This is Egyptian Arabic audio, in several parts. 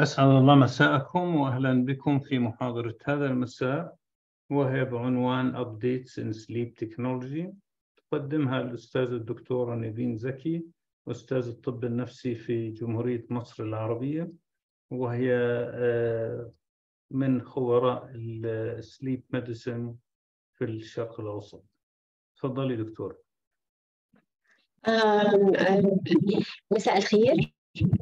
أسعد الله مساءكم وأهلا بكم في محاضرة هذا المساء وهي بعنوان Updates in Sleep Technology تقدمها الأستاذ الدكتورة نيفين زكي أستاذ الطب النفسي في جمهورية مصر العربية وهي من خبراء السليب ميديسن في الشرق الأوسط تفضلي دكتور مساء الخير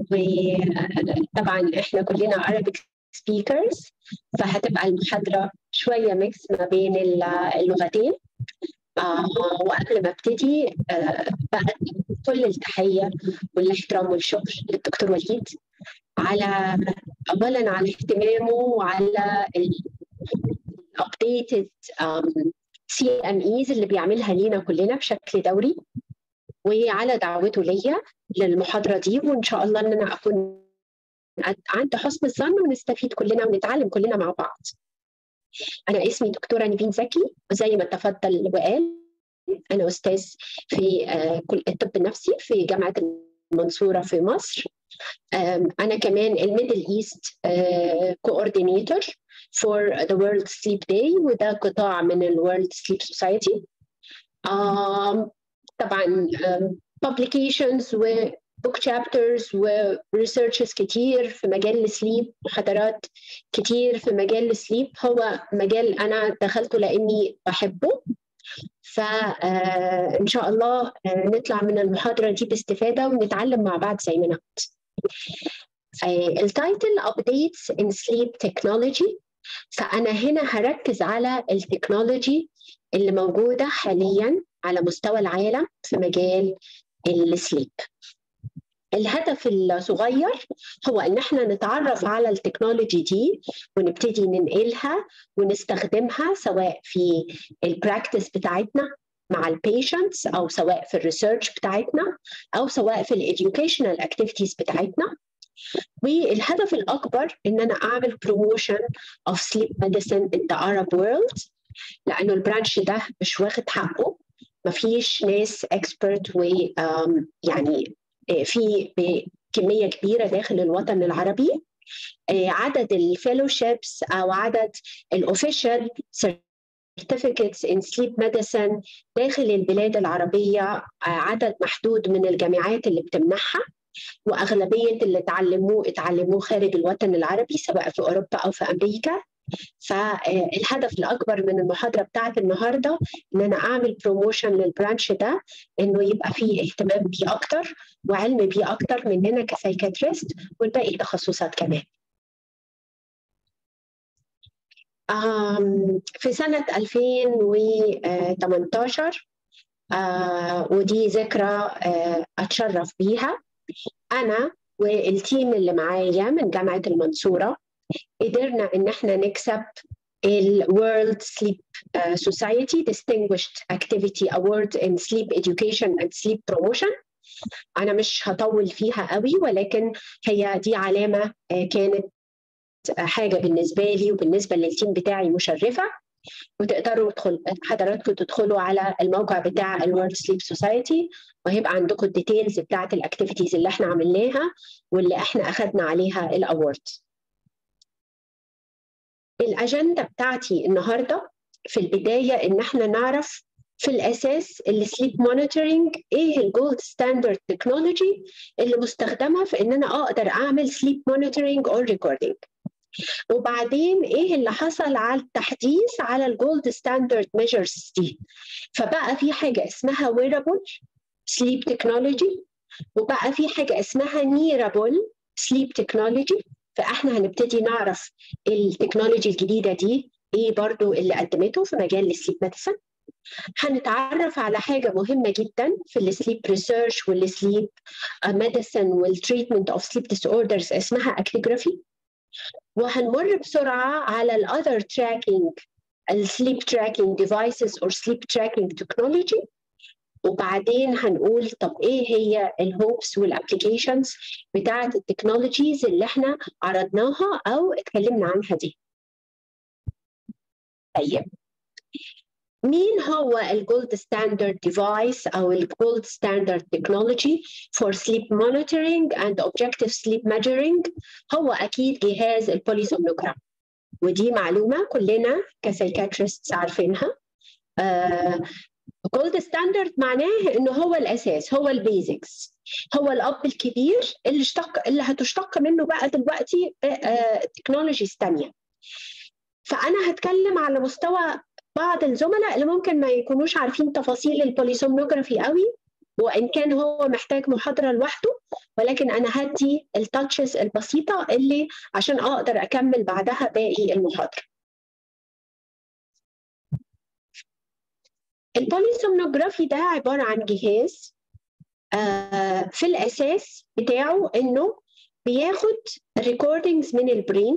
وطبعا احنا كلنا Arabic speakers فهتبقى المحاضرة شوية ميكس ما بين اللغتين آه وقبل ما ابتدي آه بقدم كل التحية والاحترام والشكر للدكتور وليد على اولا على اهتمامه وعلى الابديتد سي ام ايز اللي بيعملها لينا كلنا بشكل دوري وعلى دعوته ليا للمحاضره دي وان شاء الله ان انا اكون عند حسن الظن ونستفيد كلنا ونتعلم كلنا مع بعض. انا اسمي دكتوره نيفين زكي وزي ما تفضل وقال انا استاذ في كل الطب النفسي في جامعه المنصوره في مصر. انا كمان الميدل ايست كوردينيتور for the World Sleep Day وده قطاع من ال World Sleep Society. طبعا publications و book chapters و researches كتير في مجال السليب محاضرات كتير في مجال السليب هو مجال أنا دخلته لأني بحبه فإن شاء الله نطلع من المحاضرة دي باستفادة ونتعلم مع بعض زي ما أنا قلت. التايتل Updates in Sleep Technology فأنا هنا هركز على التكنولوجي اللي موجودة حاليا على مستوى العالم في مجال السليب الهدف الصغير هو ان احنا نتعرف على التكنولوجي دي ونبتدي ننقلها ونستخدمها سواء في البراكتس بتاعتنا مع البيشنتس او سواء في الريسيرش بتاعتنا او سواء في الاديوكيشنال اكتيفيتيز بتاعتنا والهدف الاكبر ان انا اعمل بروموشن اوف سليب ميديسن ان ذا Arab world لانه البرانش ده مش واخد حقه مفيش ناس اكسبرت و يعني في كميه كبيره داخل الوطن العربي عدد الفيلوشيبس او عدد الاوفيشال certificates in sleep medicine داخل البلاد العربيه عدد محدود من الجامعات اللي بتمنحها واغلبيه اللي اتعلموه اتعلموه خارج الوطن العربي سواء في اوروبا او في امريكا فالهدف الاكبر من المحاضره بتاعت النهارده ان انا اعمل بروموشن للبرانش ده انه يبقى فيه اهتمام بيه اكتر وعلم بيه اكتر مننا كسايكاتريست والباقي التخصصات كمان. في سنه 2018 ودي ذكرى اتشرف بيها انا والتيم اللي معايا من جامعه المنصوره قدرنا ان احنا نكسب ال World Sleep Society Distinguished Activity Award in Sleep Education and Sleep Promotion انا مش هطول فيها قوي ولكن هي دي علامه كانت حاجه بالنسبه لي وبالنسبه للتيم بتاعي مشرفه وتقدروا تدخل حضراتكم تدخلوا على الموقع بتاع الورد سليب سوسايتي وهيبقى عندكم الديتيلز بتاعت الاكتيفيتيز اللي احنا عملناها واللي احنا اخذنا عليها الاورد الاجنده بتاعتي النهارده في البدايه ان احنا نعرف في الاساس السليب مونيتورنج ايه الجولد ستاندرد تكنولوجي اللي مستخدمه في ان انا اقدر اعمل سليب مونيتورنج اور ريكوردينج وبعدين ايه اللي حصل على التحديث على الجولد ستاندرد ميجرز دي فبقى في حاجه اسمها ويرابل سليب تكنولوجي وبقى في حاجه اسمها نيرابل سليب تكنولوجي فاحنا هنبتدي نعرف التكنولوجي الجديده دي ايه برضو اللي قدمته في مجال السليب ميديسن هنتعرف على حاجة مهمة جدا في السليب ريسيرش والسليب ميديسن والتريتمنت اوف سليب ديس اوردرز اسمها اكتيجرافي وهنمر بسرعة على الاذر تراكنج السليب تراكنج ديفايسز اور سليب تراكنج تكنولوجي وبعدين هنقول طب ايه هي الهوبس والابلكيشنز بتاعه التكنولوجيز اللي احنا عرضناها او اتكلمنا عنها دي. طيب مين هو الجولد ستاندرد ديفايس او الجولد ستاندرد تكنولوجي فور سليب مونيتورنج اند اوبجكتيف سليب ميجرنج هو اكيد جهاز البوليسومنوجرام ودي معلومه كلنا كسايكاتريست عارفينها جولد uh, ستاندرد معناه انه هو الاساس هو البيزكس هو الاب الكبير اللي اشتق اللي هتشتق منه بقى دلوقتي تكنولوجيز ثانيه فانا هتكلم على مستوى بعض الزملاء اللي ممكن ما يكونوش عارفين تفاصيل البوليسومنوجرافي قوي وان كان هو محتاج محاضره لوحده ولكن انا هدي التاتشز البسيطه اللي عشان اقدر اكمل بعدها باقي المحاضره البوليسومنوجرافي ده عباره عن جهاز آه في الاساس بتاعه انه بياخد ريكوردينجز من البرين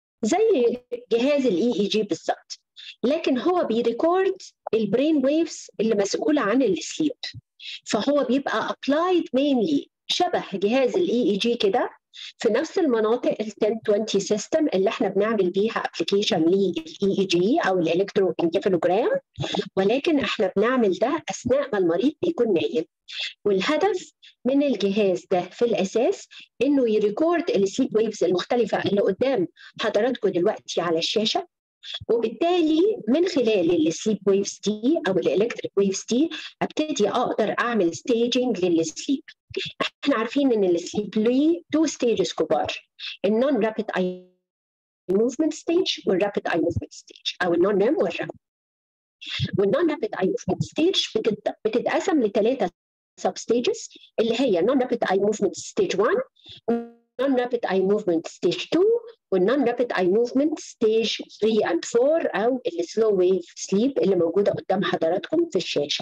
زي جهاز الاي اي جي بالظبط لكن هو بيريكورد البرين ويفز اللي مسؤوله عن السليب فهو بيبقى ابلايد مينلي شبه جهاز الاي اي جي كده في نفس المناطق ال 1020 سيستم اللي احنا بنعمل بيها ابلكيشن للاي اي جي او الالكترو انكفالوجرام ولكن احنا بنعمل ده اثناء ما المريض بيكون نايم والهدف من الجهاز ده في الاساس انه يريكورد السليب ويفز المختلفه اللي قدام حضراتكم دلوقتي على الشاشه وبالتالي من خلال السليب ويفز دي او الالكتريك ويفز دي ابتدي اقدر اعمل ستيجنج للسليب احنا عارفين ان السليب ليه تو ستيجز كبار النون رابيد اي موفمنت ستيج والرابيد اي موفمنت ستيج او النون ريم والرام والنون رابيد اي موفمنت ستيج بتتقسم لثلاثه سب ستيجز اللي هي نون رابيد اي موفمنت ستيج 1 non rapid eye movement stage 2 والنون رابيد اي موفمنت ستيج 3 and 4 او السلو ويف سليب اللي موجوده قدام حضراتكم في الشاشه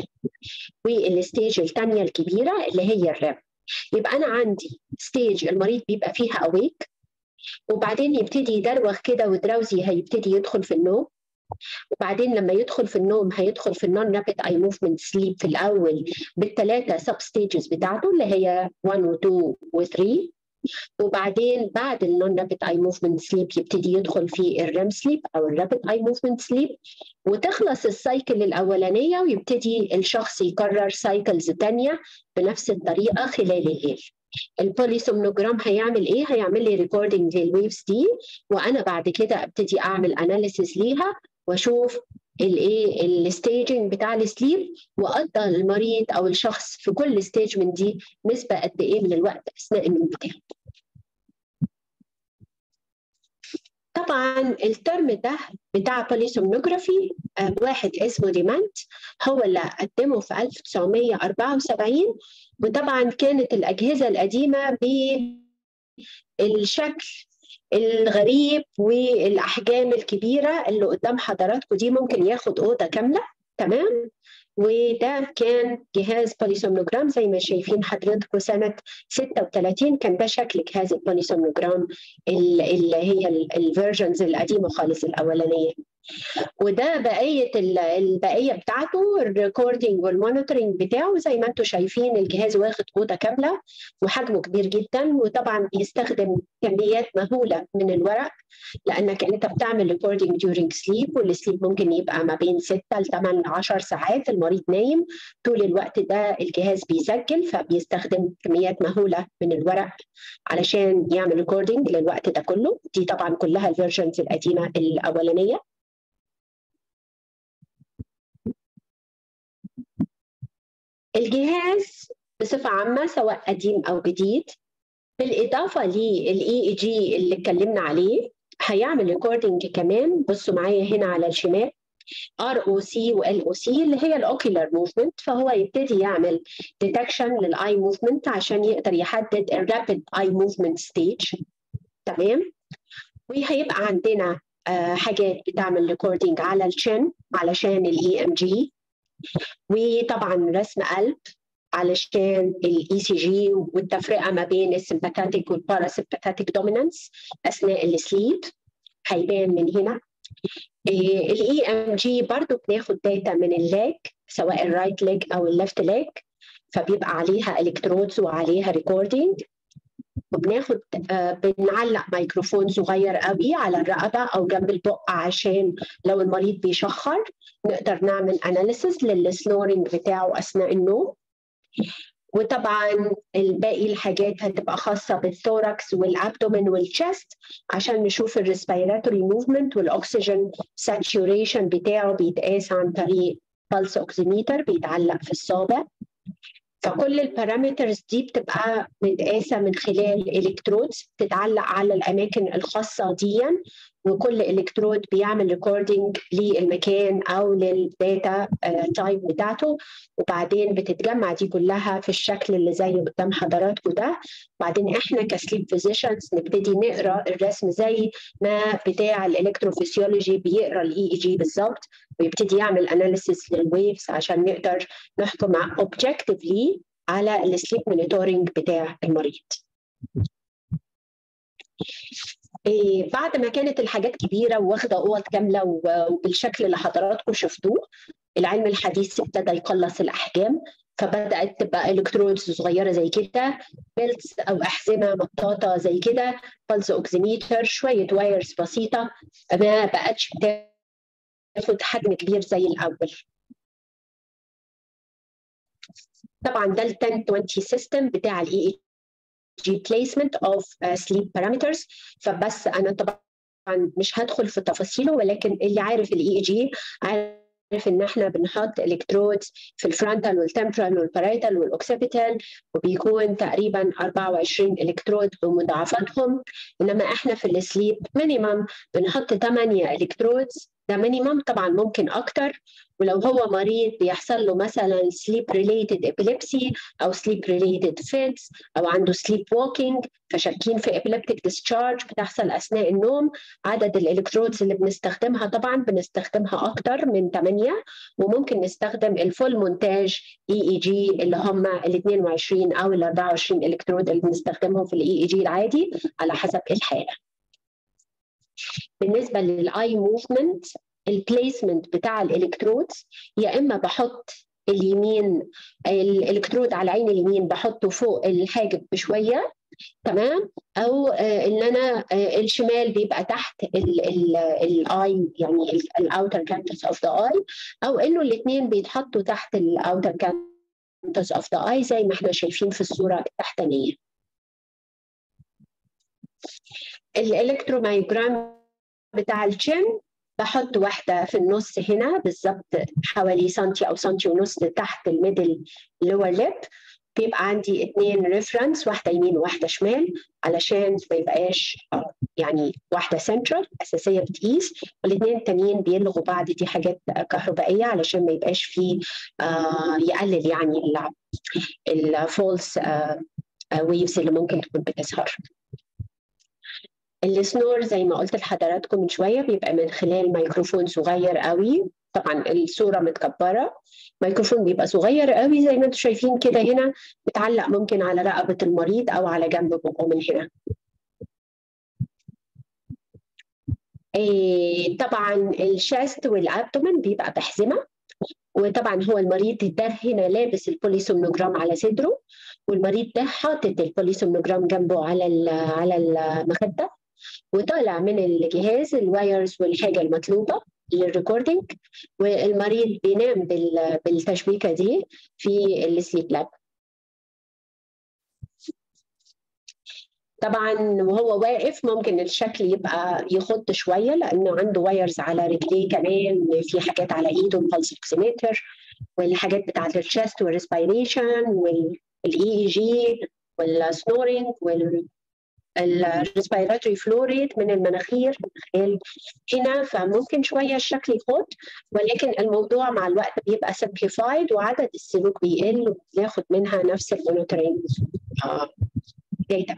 والستيج الثانيه الكبيره اللي هي الرام يبقى انا عندي ستيج المريض بيبقى فيها اويك وبعدين يبتدي يدروخ كده ودراوزي هيبتدي يدخل في النوم وبعدين لما يدخل في النوم هيدخل في النون رابيد اي موفمنت سليب في الاول بالثلاثه سب ستيجز بتاعته اللي هي 1 و2 و3 وبعدين بعد النون رابيد اي موفمنت سليب يبتدي يدخل في الريم سليب او الرابيد اي موفمنت سليب وتخلص السايكل الاولانيه ويبتدي الشخص يكرر سايكلز ثانيه بنفس الطريقه خلال الليل البوليسومنوجرام هيعمل ايه؟ هيعمل لي ريكوردنج للويفز دي وانا بعد كده ابتدي اعمل اناليسيس ليها واشوف الايه الستيجنج بتاع السليب وقضى المريض او الشخص في كل ستيج من دي نسبه قد ايه من الوقت اثناء النوم بتاعه. طبعا الترم ده بتاع بوليسومنوجرافي واحد اسمه ديمانت هو اللي قدمه في 1974 وطبعا كانت الاجهزه القديمه بالشكل الغريب والاحجام الكبيره اللي قدام حضراتكم دي ممكن ياخد اوضه كامله تمام وده كان جهاز بوليسومنوجرام زي ما شايفين حضراتكم سنة 36 كان ده شكل جهاز البوليسومنوجرام اللي هي الفيرجنز القديمة خالص الأولانية وده بقيه البقيه بتاعته الريكوردنج والمونيتورنج بتاعه زي ما انتم شايفين الجهاز واخد اوضه كامله وحجمه كبير جدا وطبعا بيستخدم كميات مهوله من الورق لانك انت بتعمل ريكوردنج ديورنج سليب والسليب ممكن يبقى ما بين 6 ل 8 ل 10 ساعات المريض نايم طول الوقت ده الجهاز بيسجل فبيستخدم كميات مهوله من الورق علشان يعمل ريكوردنج للوقت ده كله دي طبعا كلها الفيرجنز القديمه الاولانيه الجهاز بصفة عامة سواء قديم أو جديد بالإضافة للإي إي جي اللي اتكلمنا عليه هيعمل ريكوردنج كمان بصوا معايا هنا على الشمال ار او سي وال او سي اللي هي الاوكيولار موفمنت فهو يبتدي يعمل ديتكشن للاي موفمنت عشان يقدر يحدد الرابيد اي موفمنت ستيج تمام وهيبقى عندنا آه حاجات بتعمل ريكوردنج على الشن علشان الاي ام جي وطبعا رسم قلب علشان الاي سي جي والتفرقه ما بين السمباثيك والباراسمباثيك دومينانس اثناء السليب هيبان من هنا الاي ام جي برضو بناخد داتا من اللاج سواء الرايت ليج او الليفت ليج فبيبقى عليها الكترودز وعليها ريكوردينج وبناخد آه، بنعلق ميكروفون صغير قوي على الرقبه او جنب البق عشان لو المريض بيشخر نقدر نعمل اناليسيس للسنورنج بتاعه اثناء النوم وطبعا الباقي الحاجات هتبقى خاصه بالثوركس والابدومين والشست عشان نشوف الريسبيراتوري موفمنت والاكسجين ساتوريشن بتاعه بيتقاس عن طريق بلس اوكسيميتر بيتعلق في الصابع فكل البارامترز دي بتبقى متقاسه من خلال الكترودز بتتعلق على الاماكن الخاصه دي وكل الكترود بيعمل ريكوردنج للمكان او للداتا تايب بتاعته وبعدين بتتجمع دي كلها في الشكل اللي زي قدام حضراتكم ده وبعدين احنا كسليب فيزيشنز نبتدي نقرا الرسم زي ما بتاع الالكتروفيسيولوجي بيقرا الاي اي جي بالظبط ويبتدي يعمل اناليسيس للويفز عشان نقدر نحكم اوبجكتيفلي على السليب مونيتورنج بتاع المريض إيه بعد ما كانت الحاجات كبيره واخده اوض كامله وبالشكل اللي حضراتكم شفتوه العلم الحديث ابتدى يقلص الاحجام فبدات تبقى الكترودز صغيره زي كده بيلتس او احزمه مطاطه زي كده بلز اوكسيميتر شويه وايرز بسيطه ما بقتش بتاخد حجم كبير زي الاول طبعا ده ال 1020 سيستم بتاع الاي جي placement of uh, sleep parameters فبس انا طبعا مش هدخل في تفاصيله ولكن اللي عارف الاي اي جي عارف ان احنا بنحط الكترودز في الفرونتال والتمبرال والبارايتال والاوكسيبيتال وبيكون تقريبا 24 الكترود بمضاعفاتهم انما احنا في السليب مينيمم بنحط 8 الكترودز ده مينيمم طبعا ممكن اكتر ولو هو مريض بيحصل له مثلا sleep related epilepsy او sleep related fits او عنده sleep walking فشاكين في epileptic discharge بتحصل اثناء النوم عدد الالكترودز اللي بنستخدمها طبعا بنستخدمها اكتر من 8 وممكن نستخدم الفول مونتاج اي اي جي اللي هم ال 22 او ال 24 الكترود اللي بنستخدمهم في الاي اي جي العادي على حسب الحاله. بالنسبه للاي موفمنت البليسمنت بتاع الالكترودز يا اما بحط اليمين الالكترود على العين اليمين بحطه فوق الحاجب بشويه تمام او ان انا الشمال بيبقى تحت الاي يعني الاوتر كانتس اوف ذا اي او انه الاثنين بيتحطوا تحت الاوتر كانتس اوف ذا اي زي ما احنا شايفين في الصوره التحتانيه الالكترومايوجرام بتاع الشن بحط واحدة في النص هنا بالظبط حوالي سنتي أو سنتي ونص تحت الميدل لور ليب بيبقى عندي اثنين ريفرنس واحدة يمين وواحدة شمال علشان ما يبقاش يعني واحدة سنترال أساسية بتقيس والاثنين التانيين بيلغوا بعض دي حاجات كهربائية علشان ما يبقاش فيه آه يقلل يعني الفولس آه ويفز اللي ممكن تكون بتظهر. السنور زي ما قلت لحضراتكم من شويه بيبقى من خلال ميكروفون صغير قوي طبعا الصوره متكبره ميكروفون بيبقى صغير قوي زي ما انتم شايفين كده هنا متعلق ممكن على رقبه المريض او على جنب بقه من هنا إيه طبعا الشاست والابدومن بيبقى بحزمه وطبعا هو المريض ده هنا لابس البوليسومنوجرام على صدره والمريض ده حاطط البوليسومنوجرام جنبه على على المخده وطالع من الجهاز الوايرز والحاجه المطلوبه للريكوردينج والمريض بينام بالتشبيكه دي في السليب لاب طبعا وهو واقف ممكن الشكل يبقى يخض شويه لانه عنده وايرز على رجليه كمان في حاجات على ايده البلس اوكسيمتر والحاجات بتاعت الشست والريسبيريشن والاي اي جي والسنورنج وال الريسبيراتوري فلوريت من المناخير من خلال هنا فممكن شويه الشكل يخد ولكن الموضوع مع الوقت بيبقى سمبليفايد وعدد السلوك بيقل وبناخد منها نفس المونيتورنج داتا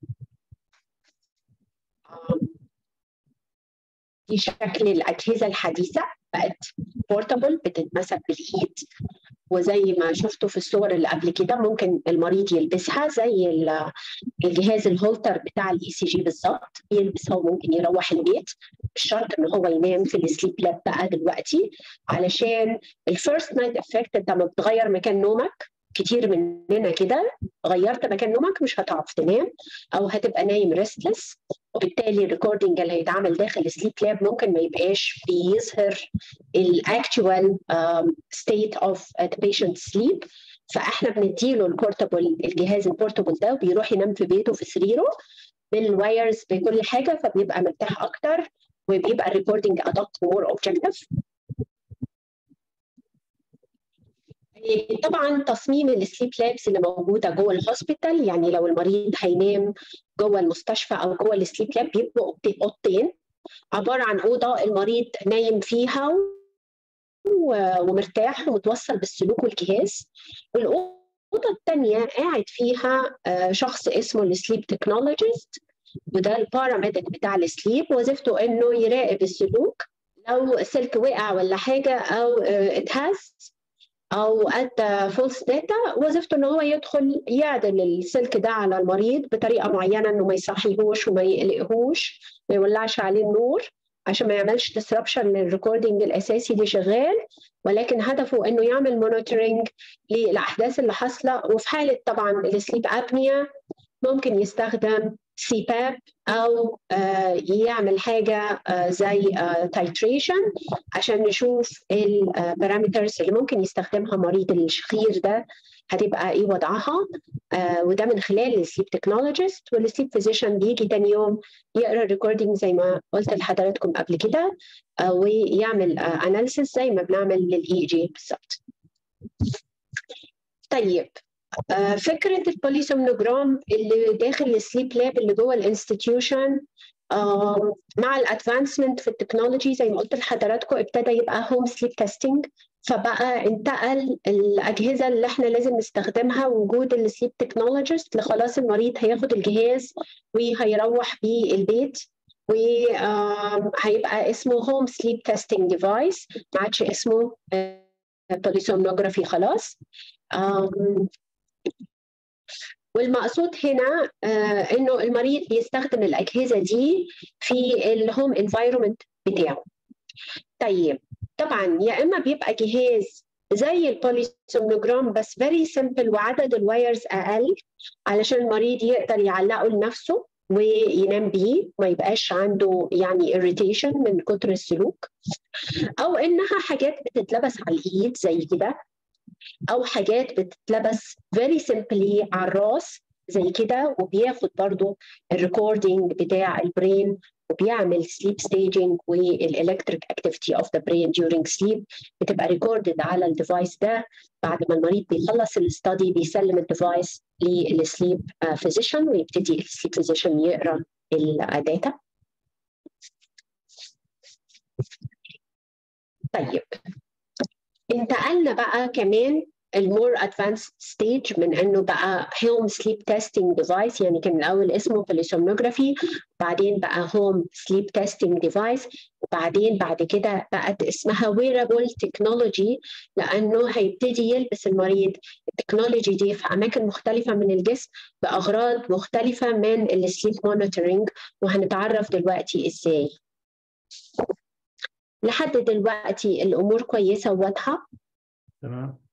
دي شكل الاجهزه الحديثه بقت بورتابل بتتمسك بالايد وزي ما شفتوا في الصور اللي قبل كده ممكن المريض يلبسها زي الجهاز الهولتر بتاع الاي سي جي بالظبط يلبسها وممكن يروح البيت مش شرط ان هو ينام في السليب لاب بقى دلوقتي علشان الفيرست نايت افكت انت لما بتغير مكان نومك كتير مننا كده غيرت مكان نومك مش هتعرف تنام او هتبقى نايم ريستلس وبالتالي الريكوردنج اللي هيتعمل داخل السليب لاب ممكن ما يبقاش بيظهر الاكتوال ستيت اوف ذا بيشنت سليب فاحنا بنديله البورتابل الجهاز البورتابل ده وبيروح ينام في بيته في سريره بالوايرز بكل حاجه فبيبقى مرتاح اكتر وبيبقى الريكوردنج ادق مور اوبجكتيف طبعا تصميم السليب لابس اللي موجوده جوه الهوسبيتال يعني لو المريض هينام جوه المستشفى او جوه السليب لاب بيبقوا اوضتين عباره عن اوضه المريض نايم فيها ومرتاح ومتوصل بالسلوك والجهاز والاوضه الثانيه قاعد فيها شخص اسمه السليب تكنولوجيست وده الباراميديك بتاع السليب وظيفته انه يراقب السلوك لو السلك وقع ولا حاجه او اتهز او ادى فولس داتا وظيفته ان هو يدخل يعدل السلك ده على المريض بطريقه معينه انه ما يصحيهوش وما يقلقهوش ما يولعش عليه النور عشان ما يعملش ديسربشن للريكوردنج الاساسي اللي شغال ولكن هدفه انه يعمل مونيتورنج للاحداث اللي حاصله وفي حاله طبعا السليب ابنيا ممكن يستخدم سي باب او يعمل حاجه زي تايتريشن عشان نشوف البارامترز اللي ممكن يستخدمها مريض الشخير ده هتبقى ايه وضعها وده من خلال السليب تكنولوجيست والسليب فيزيشن بيجي تاني يوم يقرا الريكوردنج زي ما قلت لحضراتكم قبل كده ويعمل اناليسيس زي ما بنعمل للاي جي بالظبط طيب فكره البوليسومنوجرام اللي داخل السليب لاب اللي جوه الانستتيوشن مع الادفانسمنت في التكنولوجي زي ما قلت لحضراتكم ابتدى يبقى هوم سليب تيستنج فبقى انتقل الاجهزه اللي احنا لازم نستخدمها وجود السليب تكنولوجيست خلاص المريض هياخد الجهاز وهيروح بيه البيت وهيبقى اسمه هوم سليب تيستنج ديفايس ما عادش اسمه بوليسومنوجرافي خلاص والمقصود هنا آه انه المريض بيستخدم الاجهزه دي في الهوم انفايرمنت بتاعه. طيب طبعا يا اما بيبقى جهاز زي البوليسومنوجرام بس فيري سمبل وعدد الوايرز اقل علشان المريض يقدر يعلقه لنفسه وينام بيه ما يبقاش عنده يعني irritation من كتر السلوك او انها حاجات بتتلبس على الايد زي كده او حاجات بتتلبس very simply على الراس زي كده وبياخد برضو الريكوردينج بتاع البرين وبيعمل سليب ستيجنج والالكتريك اكتيفيتي اوف ذا برين during سليب بتبقى ريكوردد على الديفايس ده بعد ما المريض بيخلص الاستادي بيسلم الديفايس للسليب فيزيشن ويبتدي السليب فيزيشن يقرا الداتا طيب انتقلنا بقى كمان المور ادفانسد ستيج من انه بقى هوم سليب تيستنج ديفايس يعني كان الاول اسمه بوليسومنوجرافي وبعدين بقى هوم سليب تيستنج ديفايس وبعدين بعد كده بقت اسمها ويرابل تكنولوجي لانه هيبتدي يلبس المريض التكنولوجي دي في اماكن مختلفه من الجسم باغراض مختلفه من السليب مونيتورنج وهنتعرف دلوقتي ازاي لحد دلوقتي الامور كويسه وواضحه تمام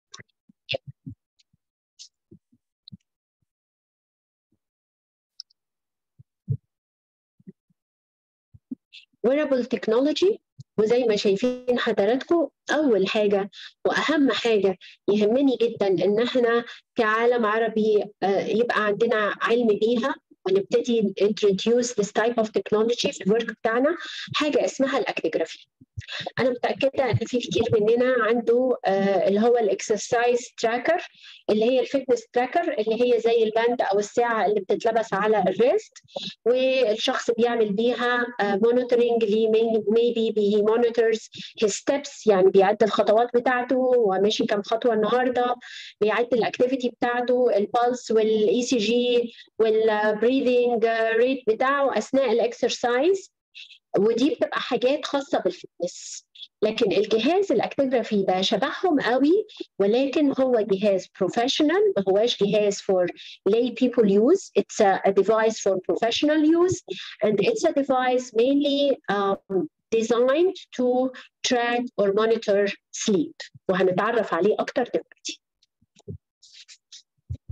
wearable technology وزي ما شايفين حضراتكم اول حاجه واهم حاجه يهمني جدا ان احنا كعالم عربي يبقى عندنا علم بيها ونبتدي introduce this type of technology في الورك بتاعنا حاجه اسمها الاكتيجرافي انا متاكده ان في كتير مننا عنده آه اللي هو الاكسرسايز تراكر اللي هي الفتنس تراكر اللي هي زي الباند او الساعه اللي بتتلبس على الريست والشخص بيعمل بيها مونيتورنج ليه ميبي بي مونيتورز هيز ستيبس يعني بيعد الخطوات بتاعته وماشي كام خطوه النهارده بيعد الاكتيفيتي بتاعته البلس والاي سي جي والبريذنج ريت بتاعه اثناء الاكسرسايز ودي بتبقى حاجات خاصه بالفتنس لكن الجهاز الاكتيجرافي ده شبههم قوي ولكن هو جهاز بروفيشنال ما هواش جهاز for lay people use it's a, a device for professional use and it's a device mainly um, designed to track or monitor sleep وهنتعرف عليه اكتر دلوقتي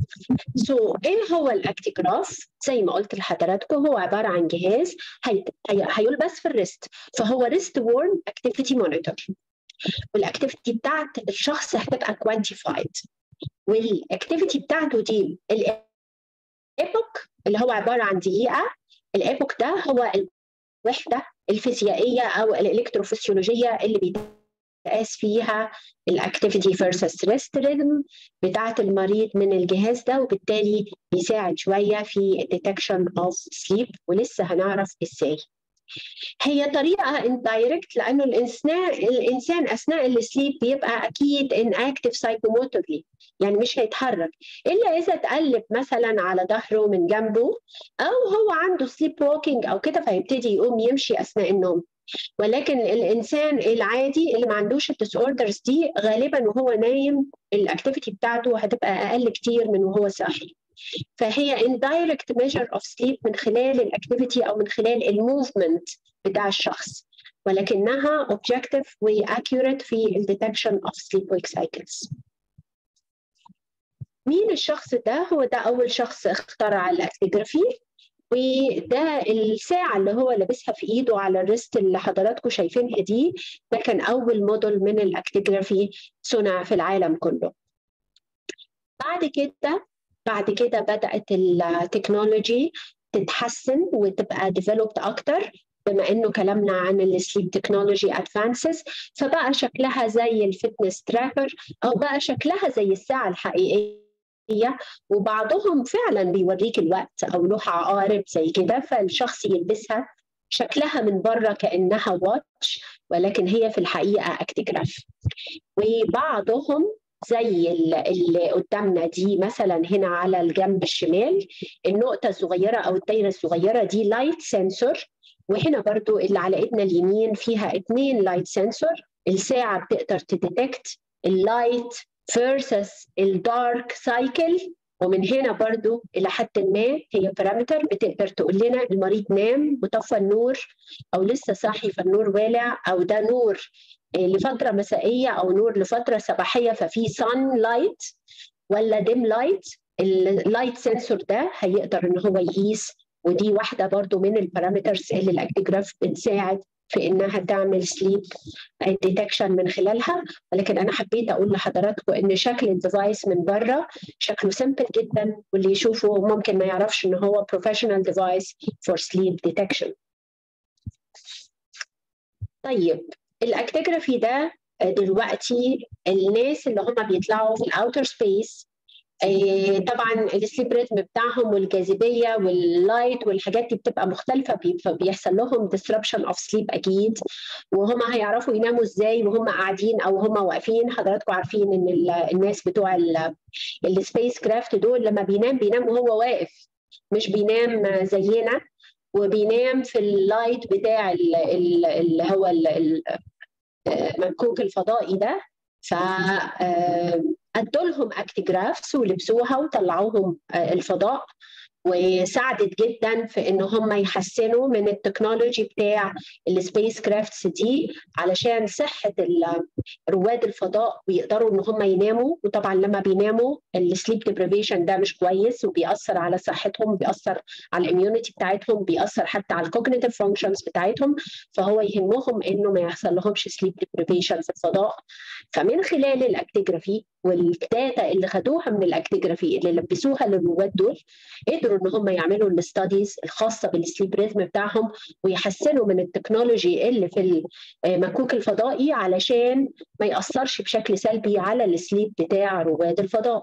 سو so, ايه هو الاكتيجراف زي ما قلت لحضراتكم هو عباره عن جهاز هي... هي... هيلبس في الريست فهو ريست وورن اكتيفيتي مونيتور والاكتيفيتي بتاعت الشخص هتبقى كوانتيفايد والاكتيفيتي بتاعته دي الايبوك اللي هو عباره عن دقيقه الايبوك ده هو الوحده الفيزيائيه او الالكتروفسيولوجيه اللي بيتقاس فيها الاكتيفيتي فيرسس ريست ريزم بتاعه المريض من الجهاز ده وبالتالي بيساعد شويه في الديتكشن اوف سليب ولسه هنعرف ازاي هي طريقه اندايركت لانه الانسان الانسان اثناء السليب بيبقى اكيد ان اكتف سايكوموتورلي يعني مش هيتحرك الا اذا تقلب مثلا على ظهره من جنبه او هو عنده سليب ووكينج او كده فيبتدي يقوم يمشي اثناء النوم ولكن الانسان العادي اللي ما عندوش الديس اوردرز دي غالبا وهو نايم الاكتيفيتي بتاعته هتبقى اقل كتير من وهو صاحي فهي indirect measure of sleep من خلال الاكتيفيتي او من خلال الموفمنت بتاع الشخص ولكنها objective و accurate في ال detection of sleep wake cycles. مين الشخص ده؟ هو ده أول شخص اخترع الاكتيجرافي وده الساعة اللي هو لابسها في ايده على الريست اللي حضراتكم شايفينها دي ده كان أول موديل من الاكتيجرافي صنع في العالم كله. بعد كده بعد كده بدات التكنولوجي تتحسن وتبقى ديفلوبد اكتر بما انه كلامنا عن السليب تكنولوجي ادفانسز فبقى شكلها زي الفتنس تراكر او بقى شكلها زي الساعه الحقيقيه وبعضهم فعلا بيوريك الوقت او له عقارب زي كده فالشخص يلبسها شكلها من بره كانها واتش ولكن هي في الحقيقه اكتيجراف وبعضهم زي اللي قدامنا دي مثلا هنا على الجنب الشمال النقطة الصغيرة أو الدايرة الصغيرة دي لايت سنسور وهنا برضو اللي على ايدنا اليمين فيها اتنين لايت سنسور الساعة بتقدر تديتكت اللايت فيرسس الدارك سايكل ومن هنا برضو إلى حد ما هي بارامتر بتقدر تقول لنا المريض نام وطفى النور أو لسه صاحي فالنور والع أو ده نور لفتره مسائيه او نور لفتره صباحيه ففي سان لايت ولا ديم لايت اللايت سنسور ده هيقدر ان هو يقيس ودي واحده برضو من البارامترز اللي الاكتيجراف بتساعد في انها تعمل سليب ديتكشن من خلالها ولكن انا حبيت اقول لحضراتكم ان شكل الديفايس من بره شكله سمبل جدا واللي يشوفه ممكن ما يعرفش ان هو بروفيشنال ديفايس فور سليب ديتكشن طيب الاكتيجرافي ده دلوقتي الناس اللي هم بيطلعوا في الاوتر سبيس طبعا السليب ريتم بتاعهم والجاذبيه واللايت والحاجات دي بتبقى مختلفه فبيحصل لهم disruption اوف سليب اكيد وهم هيعرفوا يناموا ازاي وهم قاعدين او هم واقفين حضراتكم عارفين ان الناس بتوع السبيس كرافت دول لما بينام بينام وهو واقف مش بينام زينا وبينام في اللايت بتاع اللي هو المنكوك الفضائي ده ف ادوا لهم اكتيجرافز ولبسوها وطلعوهم الفضاء وساعدت جدا في ان هم يحسنوا من التكنولوجي بتاع السبيس كرافتس دي علشان صحه رواد الفضاء ويقدروا ان هم يناموا وطبعا لما بيناموا السليب ديبريفيشن ده مش كويس وبيأثر على صحتهم بيأثر على الاميونيتي بتاعتهم بيأثر حتى على الكوجنيتيف فانكشنز بتاعتهم فهو يهمهم انه ما يحصل لهمش سليب ديبريفيشن في الفضاء فمن خلال الاكتيجرافي والداتا اللي خدوها من الاكتيجرافي اللي لبسوها للرواد دول قدروا ان هم يعملوا الاستاديز الخاصه بالسليب ريزم بتاعهم ويحسنوا من التكنولوجي اللي في المكوك الفضائي علشان ما ياثرش بشكل سلبي على السليب بتاع رواد الفضاء.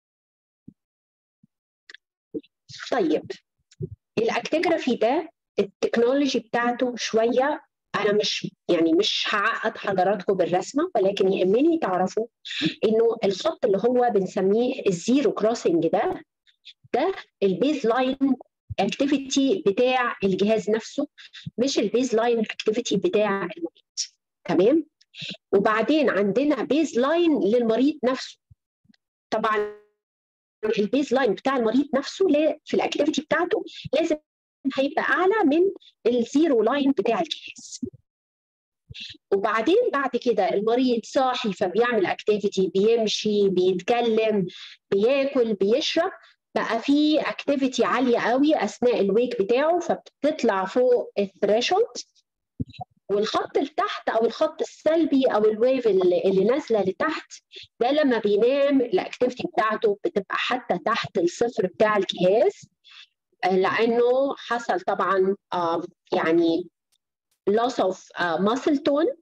طيب الاكتيجرافي ده التكنولوجي بتاعته شويه انا مش يعني مش هعقد حضراتكم بالرسمه ولكن يهمني تعرفوا انه الخط اللي هو بنسميه الزيرو كروسنج ده ده البيز لاين اكتيفيتي بتاع الجهاز نفسه مش البيز لاين اكتيفيتي بتاع المريض تمام وبعدين عندنا بيز لاين للمريض نفسه طبعا البيز لاين بتاع المريض نفسه في الاكتيفيتي بتاعته لازم هيبقى اعلى من الزيرو لاين بتاع الجهاز وبعدين بعد كده المريض صاحي فبيعمل اكتيفيتي بيمشي بيتكلم بياكل بيشرب بقى في اكتيفيتي عاليه قوي اثناء الويك بتاعه فبتطلع فوق الثريشولد والخط لتحت او الخط السلبي او الويف اللي, اللي نازله لتحت ده لما بينام الاكتيفيتي بتاعته بتبقى حتى تحت الصفر بتاع الجهاز لانه حصل طبعا يعني loss of muscle tone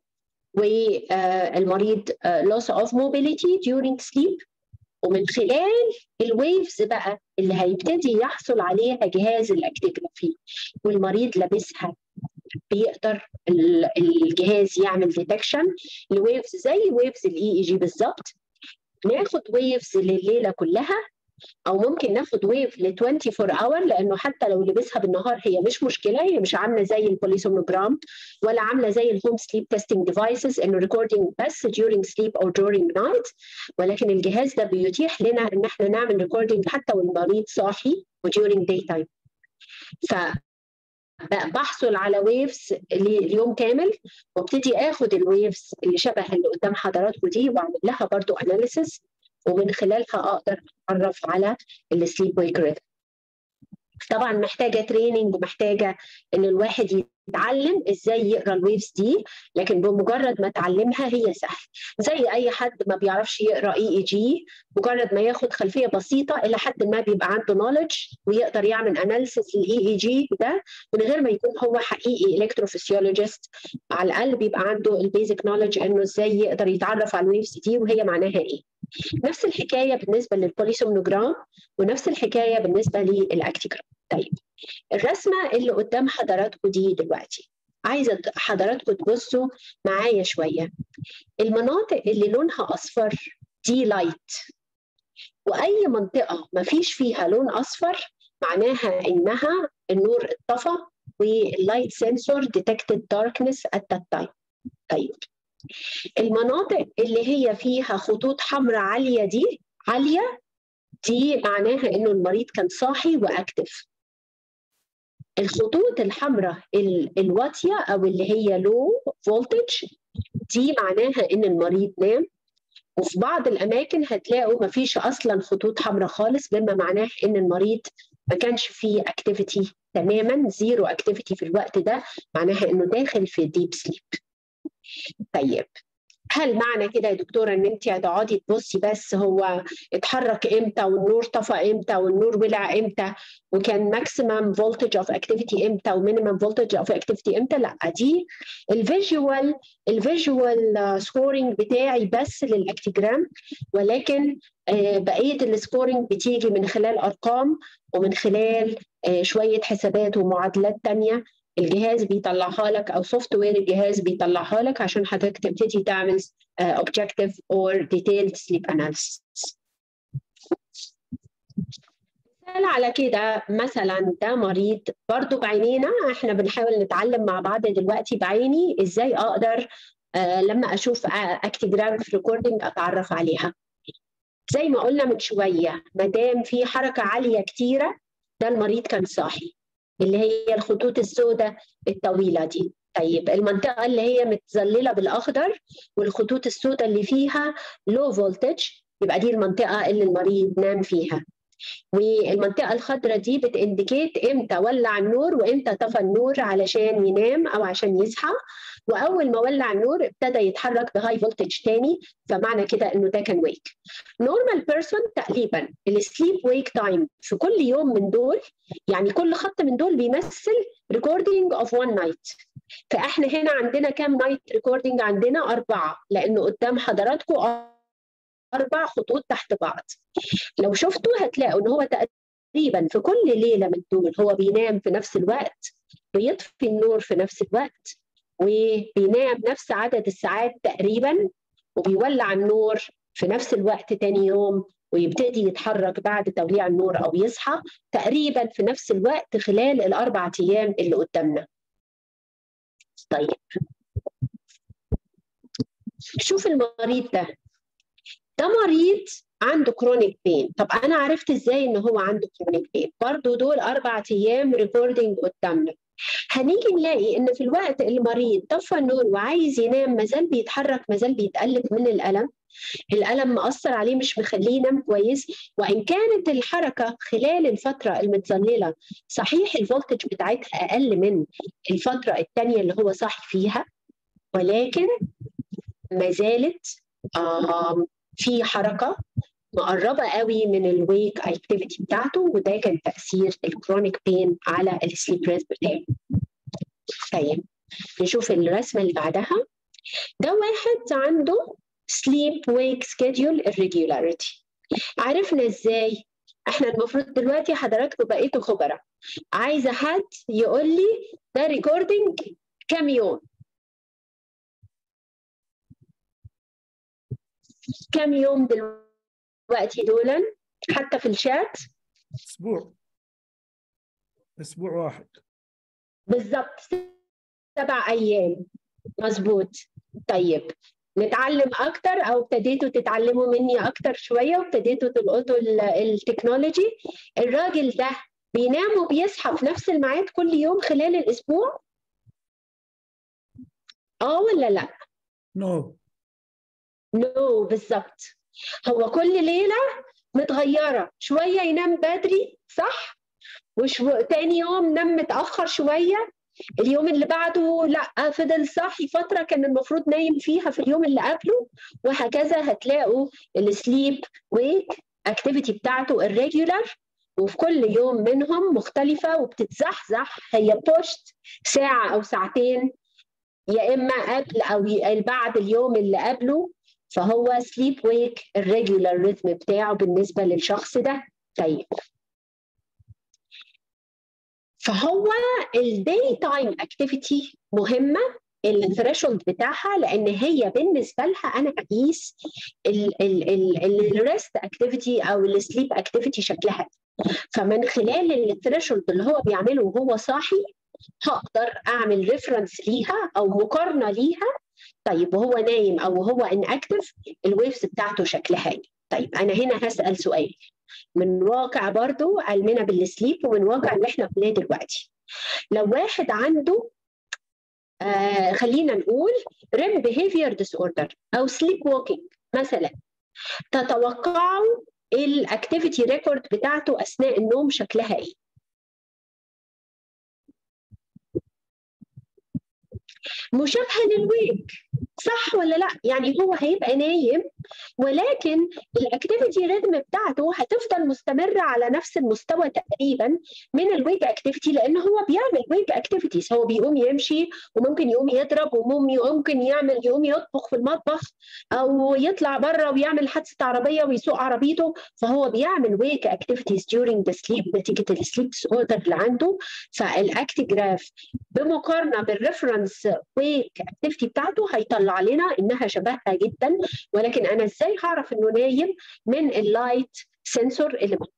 والمريض loss of mobility during sleep ومن خلال الويفز بقى اللي هيبتدي يحصل عليها جهاز الاكتيجرافي والمريض لابسها بيقدر الجهاز يعمل ديتكشن لويفز زي ويفز الاي اي جي بالظبط ناخد ويفز لليله كلها او ممكن ناخد ويف ل 24 اور لانه حتى لو لبسها بالنهار هي مش مشكله هي مش عامله زي البوليسومنوجرام ولا عامله زي الهوم سليب تيستنج ديفايسز انه ريكوردنج بس during sleep او during night ولكن الجهاز ده بيتيح لنا ان احنا نعمل ريكوردنج حتى والمريض صاحي و during day time ف بحصل على ويفز ليوم كامل وابتدي اخد الويفز اللي شبه اللي قدام حضراتكم دي واعمل لها برضو اناليسيس ومن خلالها اقدر اتعرف على السليب ويك ريتم طبعا محتاجه تريننج ومحتاجه ان الواحد يتعلم ازاي يقرا الويفز دي لكن بمجرد ما اتعلمها هي سهل زي اي حد ما بيعرفش يقرا اي اي جي مجرد ما ياخد خلفيه بسيطه الى حد ما بيبقى عنده نولج ويقدر يعمل اناليسيس للاي اي جي ده من غير ما يكون هو حقيقي الكتروفيسيولوجيست على الاقل بيبقى عنده البيزك نولج انه ازاي يقدر يتعرف على الويفز دي وهي معناها ايه نفس الحكايه بالنسبه للبوليسومنوجرام ونفس الحكايه بالنسبه للاكتيجرام طيب الرسمه اللي قدام حضراتكم دي دلوقتي عايزه حضراتكم تبصوا معايا شويه المناطق اللي لونها اصفر دي لايت واي منطقه ما فيش فيها لون اصفر معناها انها النور اتطفى واللايت سنسور ديتكتد داركنس ات ذات تايم طيب المناطق اللي هي فيها خطوط حمراء عاليه دي عاليه دي معناها انه المريض كان صاحي واكتف الخطوط الحمراء الواطيه او اللي هي لو فولتج دي معناها ان المريض نام وفي بعض الاماكن هتلاقوا ما فيش اصلا خطوط حمراء خالص بما معناه ان المريض ما كانش فيه اكتيفيتي تماما زيرو اكتيفيتي في الوقت ده معناها انه داخل في ديب سليب طيب هل معنى كده يا دكتوره ان انت هتقعدي تبصي بس هو اتحرك امتى والنور طفى امتى والنور ولع امتى وكان ماكسيمم فولتج اوف اكتيفيتي امتى ومينيمم فولتج اوف اكتيفيتي امتى لا دي الفيجوال الفيجوال سكورينج بتاعي بس للاكتيجرام ولكن بقيه السكورينج بتيجي من خلال ارقام ومن خلال شويه حسابات ومعادلات تانية الجهاز بيطلعها لك او سوفت وير الجهاز بيطلعها لك عشان حضرتك تبتدي تعمل اوبجكتيف اور ديتيلد سليب اناليسيس مثال على كده مثلا ده مريض برضو بعينينا احنا بنحاول نتعلم مع بعض دلوقتي بعيني ازاي اقدر آه لما اشوف اكتيجراف ريكوردنج اتعرف عليها زي ما قلنا من شويه ما دام في حركه عاليه كتيره ده المريض كان صاحي اللي هي الخطوط السوداء الطويله دي طيب المنطقه اللي هي متظلله بالاخضر والخطوط السوداء اللي فيها لو فولتج يبقى دي المنطقه اللي المريض نام فيها والمنطقه الخضراء دي بتانديكيت امتى ولع النور وامتى طفى النور علشان ينام او عشان يصحى واول ما ولع النور ابتدى يتحرك بهاي فولتج تاني فمعنى كده انه ده كان ويك نورمال بيرسون تقريبا السليب ويك تايم في كل يوم من دول يعني كل خط من دول بيمثل ريكوردينج اوف وان نايت فاحنا هنا عندنا كام نايت ريكوردينج عندنا اربعه لانه قدام حضراتكم اربع خطوط تحت بعض لو شفتوا هتلاقوا ان هو تقريبا في كل ليله من دول هو بينام في نفس الوقت بيطفي النور في نفس الوقت وبينام نفس عدد الساعات تقريبا وبيولع النور في نفس الوقت تاني يوم ويبتدي يتحرك بعد توليع النور او يصحى تقريبا في نفس الوقت خلال الاربع ايام اللي قدامنا. طيب شوف المريض ده ده مريض عنده كرونيك بين طب انا عرفت ازاي ان هو عنده كرونيك بين برضه دول اربع ايام ريكوردنج قدامنا هنيجي نلاقي ان في الوقت اللي المريض طفى النور وعايز ينام مازال بيتحرك مازال بيتقلب من الالم الالم مأثر عليه مش مخليه ينام كويس وان كانت الحركه خلال الفتره المتظلله صحيح الفولتج بتاعتها اقل من الفتره الثانيه اللي هو صاحي فيها ولكن ما زالت في حركه مقربه قوي من الويك اكتيفيتي بتاعته وده كان تاثير الكرونيك بين على السليب ريسك بتاعه. طيب نشوف الرسمه اللي بعدها ده واحد عنده sleep wake schedule irregularity عرفنا ازاي احنا المفروض دلوقتي حضراتكم بقيتوا خبراء عايزه حد يقول لي ده ريكوردنج كام يوم كام يوم دلوقتي دولا حتى في الشات اسبوع اسبوع واحد بالظبط سبع ايام مظبوط طيب نتعلم اكتر او ابتديتوا تتعلموا مني اكتر شويه وابتديتوا تلقطوا التكنولوجي الراجل ده بينام وبيصحى في نفس الميعاد كل يوم خلال الاسبوع اه ولا لا نو نو بالظبط هو كل ليله متغيره شويه ينام بدري صح وشو تاني يوم نام متاخر شويه اليوم اللي بعده لا فضل صاحي فتره كان المفروض نايم فيها في اليوم اللي قبله وهكذا هتلاقوا السليب ويك اكتيفيتي بتاعته الريجولار وفي كل يوم منهم مختلفه وبتتزحزح هي بوشت ساعه او ساعتين يا اما قبل او بعد اليوم اللي قبله فهو سليب ويك الريجولار ريتم بتاعه بالنسبه للشخص ده طيب فهو الداي تايم اكتيفيتي مهمه الثريشولد بتاعها لان هي بالنسبه لها انا اقيس الريست اكتيفيتي او السليب اكتيفيتي شكلها فمن خلال الثريشولد اللي هو بيعمله وهو صاحي هقدر اعمل ريفرنس ليها او مقارنه ليها طيب وهو نايم او هو ان اكتف الويفز بتاعته شكلها ايه طيب انا هنا هسال سؤال من واقع برضو علمنا بالسليب ومن واقع اللي احنا فيه دلوقتي لو واحد عنده آه خلينا نقول ريم بيهيفير ديس اوردر او سليب ووكينج مثلا تتوقعوا الاكتيفيتي ريكورد بتاعته اثناء النوم شكلها ايه مشابهه للويك صح ولا لا يعني هو هيبقى نايم ولكن الاكتيفيتي ريتم بتاعته هتفضل مستمره على نفس المستوى تقريبا من الويك اكتيفيتي لان هو بيعمل ويك اكتيفيتيز هو بيقوم يمشي وممكن يقوم يضرب وممكن يعمل يقوم يطبخ في المطبخ او يطلع بره ويعمل حادثه عربيه ويسوق عربيته فهو بيعمل ويك اكتيفيتيز during the sleep نتيجه السليب اوردر اللي عنده فالاكتيجراف بمقارنه بالريفرنس ويك اكتيفيتي بتاعته هيطلع لنا انها شبهها جدا ولكن انا ازاي هعرف انه نايم من اللايت سنسور اللي موجود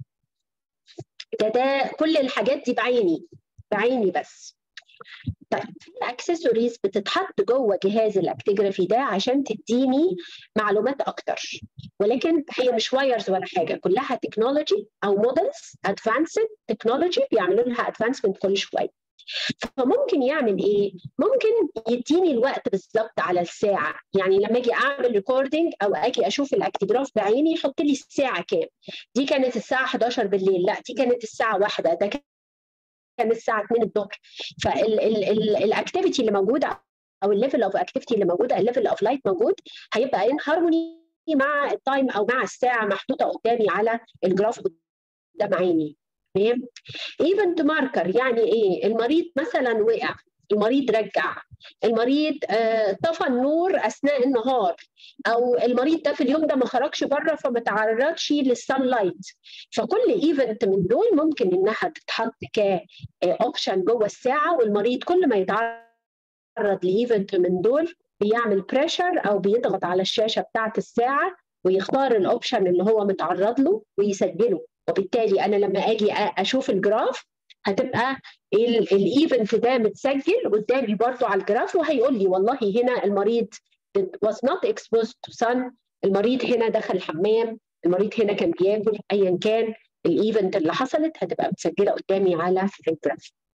ده ده كل الحاجات دي بعيني بعيني بس طيب في اكسسوارز بتتحط جوه جهاز الاكتيجرافي ده عشان تديني معلومات اكتر ولكن هي مش وايرز ولا حاجه كلها تكنولوجي او مودلز ادفانسد تكنولوجي بيعملوا لها ادفانسمنت كل شويه فممكن يعمل ايه؟ ممكن يديني الوقت بالظبط على الساعه، يعني لما اجي اعمل ريكوردنج او اجي اشوف الاكتجراف بعيني يحط لي الساعه كام؟ دي كانت الساعه 11 بالليل، لا دي كانت الساعه 1 ده كان الساعه 2 الظهر فالاكتيفيتي اللي موجوده او الليفل اوف اكتيفيتي اللي موجوده الليفل اوف لايت موجود هيبقى ان هارموني مع التايم او مع الساعه محطوطه قدامي على الجراف قدام عيني تمام ايفنت ماركر يعني ايه المريض مثلا وقع المريض رجع المريض آه طفى النور اثناء النهار او المريض ده في اليوم ده ما خرجش بره فما تعرضش للسان لايت فكل ايفنت من دول ممكن انها تتحط كاوبشن جوه الساعه والمريض كل ما يتعرض لايفنت من دول بيعمل بريشر او بيضغط على الشاشه بتاعه الساعه ويختار الاوبشن اللي هو متعرض له ويسجله وبالتالي انا لما اجي اشوف الجراف هتبقى الايفنت ده متسجل قدامي برضو على الجراف وهيقول لي والله هنا المريض was not exposed to sun المريض هنا دخل الحمام المريض هنا كان بياكل ايا كان الايفنت اللي حصلت هتبقى متسجله قدامي على الجراف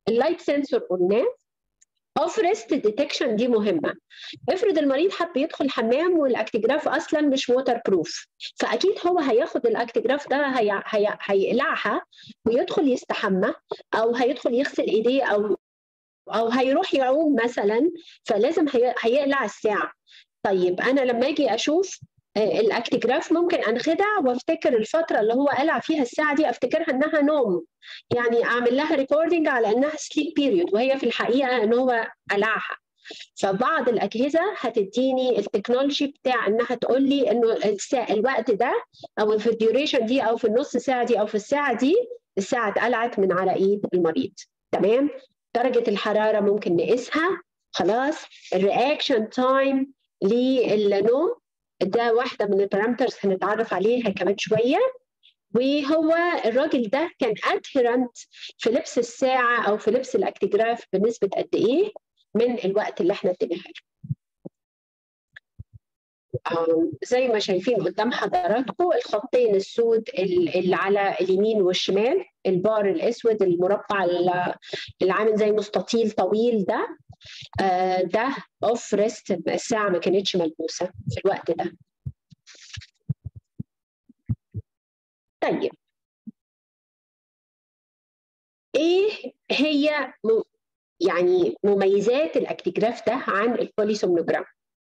اللايت سنسور قلناه اوف ريست ديتكشن دي مهمه افرض المريض حب يدخل الحمام والاكتجراف اصلا مش ووتر بروف فاكيد هو هياخد الاكتجراف ده هي... هي... هيقلعها ويدخل يستحمى او هيدخل يغسل ايديه او او هيروح يعوم مثلا فلازم هي... هيقلع الساعه طيب انا لما اجي اشوف الاكتجراف ممكن انخدع وافتكر الفتره اللي هو قلع فيها الساعه دي افتكرها انها نوم يعني اعمل لها ريكوردنج على انها سليب بيريود وهي في الحقيقه ان هو قلعها فبعض الاجهزه هتديني التكنولوجي بتاع انها تقول لي انه الساعة الوقت ده او في الديوريشن دي او في النص ساعه دي او في الساعه دي الساعه اتقلعت من على ايد المريض تمام درجه الحراره ممكن نقيسها خلاص الرياكشن تايم للنوم ده واحدة من البارامترز هنتعرف عليها كمان شوية وهو الراجل ده كان ادهرنت في لبس الساعة أو في لبس الأكتجراف بنسبة قد إيه من الوقت اللي احنا اديناها له. زي ما شايفين قدام حضراتكم الخطين السود اللي على اليمين والشمال البار الاسود المربع اللي عامل زي مستطيل طويل ده ده اوف ريست الساعه ما كانتش ملبوسه في الوقت ده طيب ايه هي م... يعني مميزات الاكتجراف ده عن البوليسومنوجرام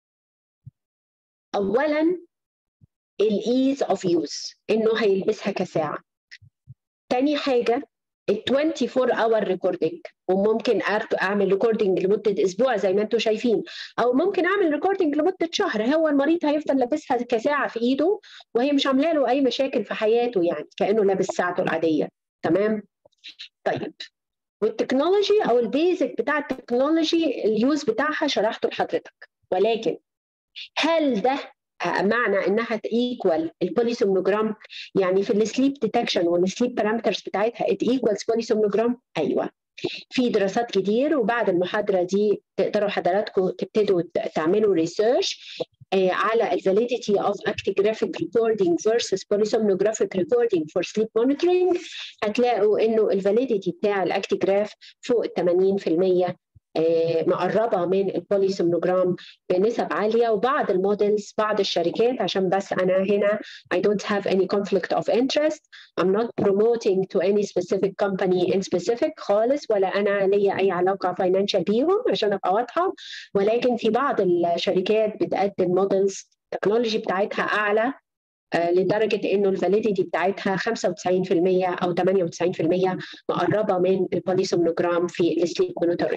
اولا الايز اوف يوز انه هيلبسها كساعه تاني حاجه ال 24 اور ريكوردنج وممكن اعمل ريكوردنج لمده اسبوع زي ما انتم شايفين او ممكن اعمل ريكوردنج لمده شهر هو المريض هيفضل لابسها كساعه في ايده وهي مش عامله له اي مشاكل في حياته يعني كانه لابس ساعته العاديه تمام طيب والتكنولوجي او البيزك بتاع التكنولوجي اليوز بتاعها شرحته لحضرتك ولكن هل ده معنى انها ايكوال البوليسومنوجرام يعني في السليب ديتكشن والسليب بارامترز بتاعتها ات ايكوالز بوليسومنوجرام ايوه في دراسات كتير وبعد المحاضره دي تقدروا حضراتكم تبتدوا تعملوا ريسيرش على الفاليديتي اوف actigraphic recording versus polysomnographic recording for sleep monitoring هتلاقوا انه الفاليديتي بتاع الاكتيجراف فوق ال 80% مقربه من البوليسومنوجرام بنسب عاليه وبعض المودلز بعض الشركات عشان بس انا هنا I don't have any conflict of interest I'm not promoting to any specific company in specific خالص ولا انا ليا اي علاقه financial بيهم عشان ابقى واضحه ولكن في بعض الشركات بتقدم مودلز التكنولوجي بتاعتها اعلى لدرجه انه الفاليديتي بتاعتها 95% او 98% مقربه من البوليسومنوجرام في السليب مونيتورنج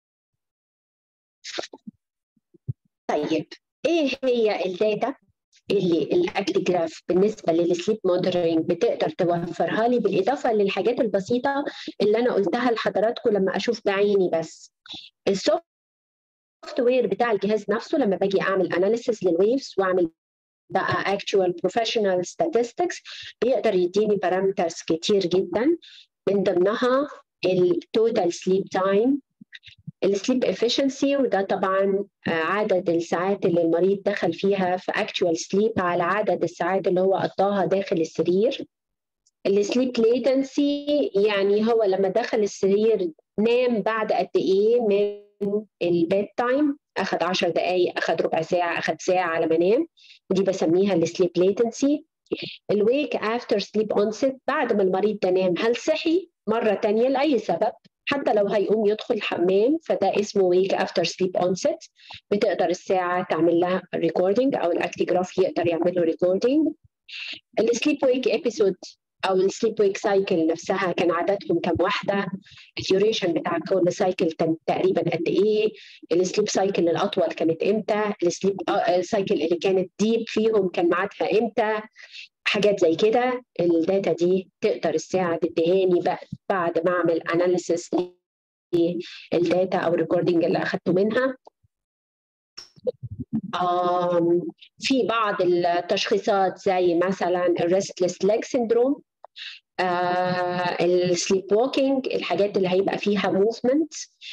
طيب ايه هي الداتا اللي الاكتجراف بالنسبه للسليب مونيتورنج بتقدر توفرها لي بالاضافه للحاجات البسيطه اللي انا قلتها لحضراتكم لما اشوف بعيني بس السوفت وير بتاع الجهاز نفسه لما باجي اعمل اناليسيس للويفز واعمل بقى actual professional statistics بيقدر يديني بارامترز كتير جدا من ضمنها التوتال سليب تايم السليب افشنسي وده طبعا عدد الساعات اللي المريض دخل فيها في actual sleep على عدد الساعات اللي هو قضاها داخل السرير السليب ليتنسي يعني هو لما دخل السرير نام بعد قد ايه من البيد تايم اخذ 10 دقائق اخذ ربع ساعه اخذ ساعه على ما نام دي بسميها السليب ليتنسي الويك افتر سليب اونست بعد ما المريض ده نام هل صحي مره تانية لاي سبب حتى لو هيقوم يدخل الحمام فده اسمه ويك افتر سليب اونست بتقدر الساعه تعمل لها ريكوردنج او الاكتيجراف يقدر يعمل له ريكوردنج السليب ويك ابيسود او السليب ويك سايكل نفسها كان عددهم كم واحده الديوريشن بتاع كل سايكل تقريبا قد ايه السليب سايكل الاطول كانت امتى السليب سايكل اللي كانت ديب فيهم كان ميعادها امتى حاجات زي كده الداتا دي تقدر الساعه تدهاني بعد ما اعمل اناليسيس للداتا او الريكوردنج اللي اخدته منها في بعض التشخيصات زي مثلا الريستلس ليج سيندروم السليب ووكينج الحاجات اللي هيبقى فيها موفمنت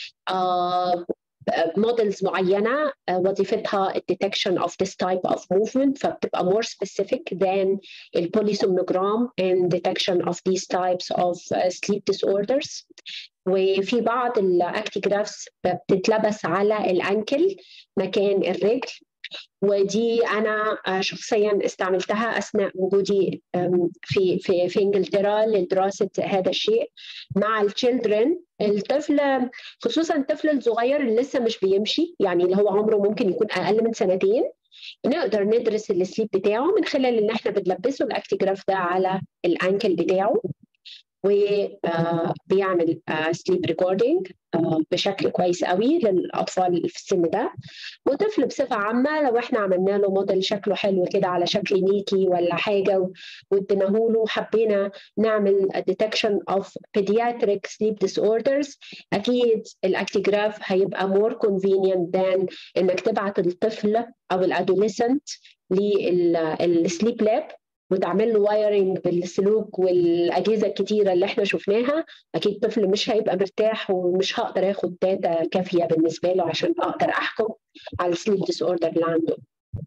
موديلز معينه وظيفتها الديتكشن of this type of movement فبتبقى more specific than البوليسومنوجرام and detection of these types of sleep disorders وفي بعض الاكتيجرافز بتتلبس على الانكل مكان الرجل ودي انا شخصيا استعملتها اثناء وجودي في في في انجلترا لدراسه هذا الشيء مع التشيلدرن الطفل خصوصا الطفل الصغير اللي لسه مش بيمشي يعني اللي هو عمره ممكن يكون اقل من سنتين نقدر ندرس السليب بتاعه من خلال ان احنا بنلبسه الاكتيجراف ده على الانكل بتاعه وبيعمل سليب ريكوردينج بشكل كويس قوي للاطفال اللي في السن ده وطفل بصفه عامه لو احنا عملنا له موديل شكله حلو كده على شكل ميكي ولا حاجه واديناه له وحبينا نعمل ديتكشن اوف بيدياتريك سليب ديس اوردرز اكيد الاكتيجراف هيبقى مور كونفينينت ذان انك تبعت الطفل او الادوليسنت للسليب لاب وتعمل له وايرنج بالسلوك والاجهزه الكتيره اللي احنا شفناها اكيد الطفل مش هيبقى مرتاح ومش هقدر اخد داتا كافيه بالنسبه له عشان اقدر احكم على السليب ديس اوردر اللي عنده.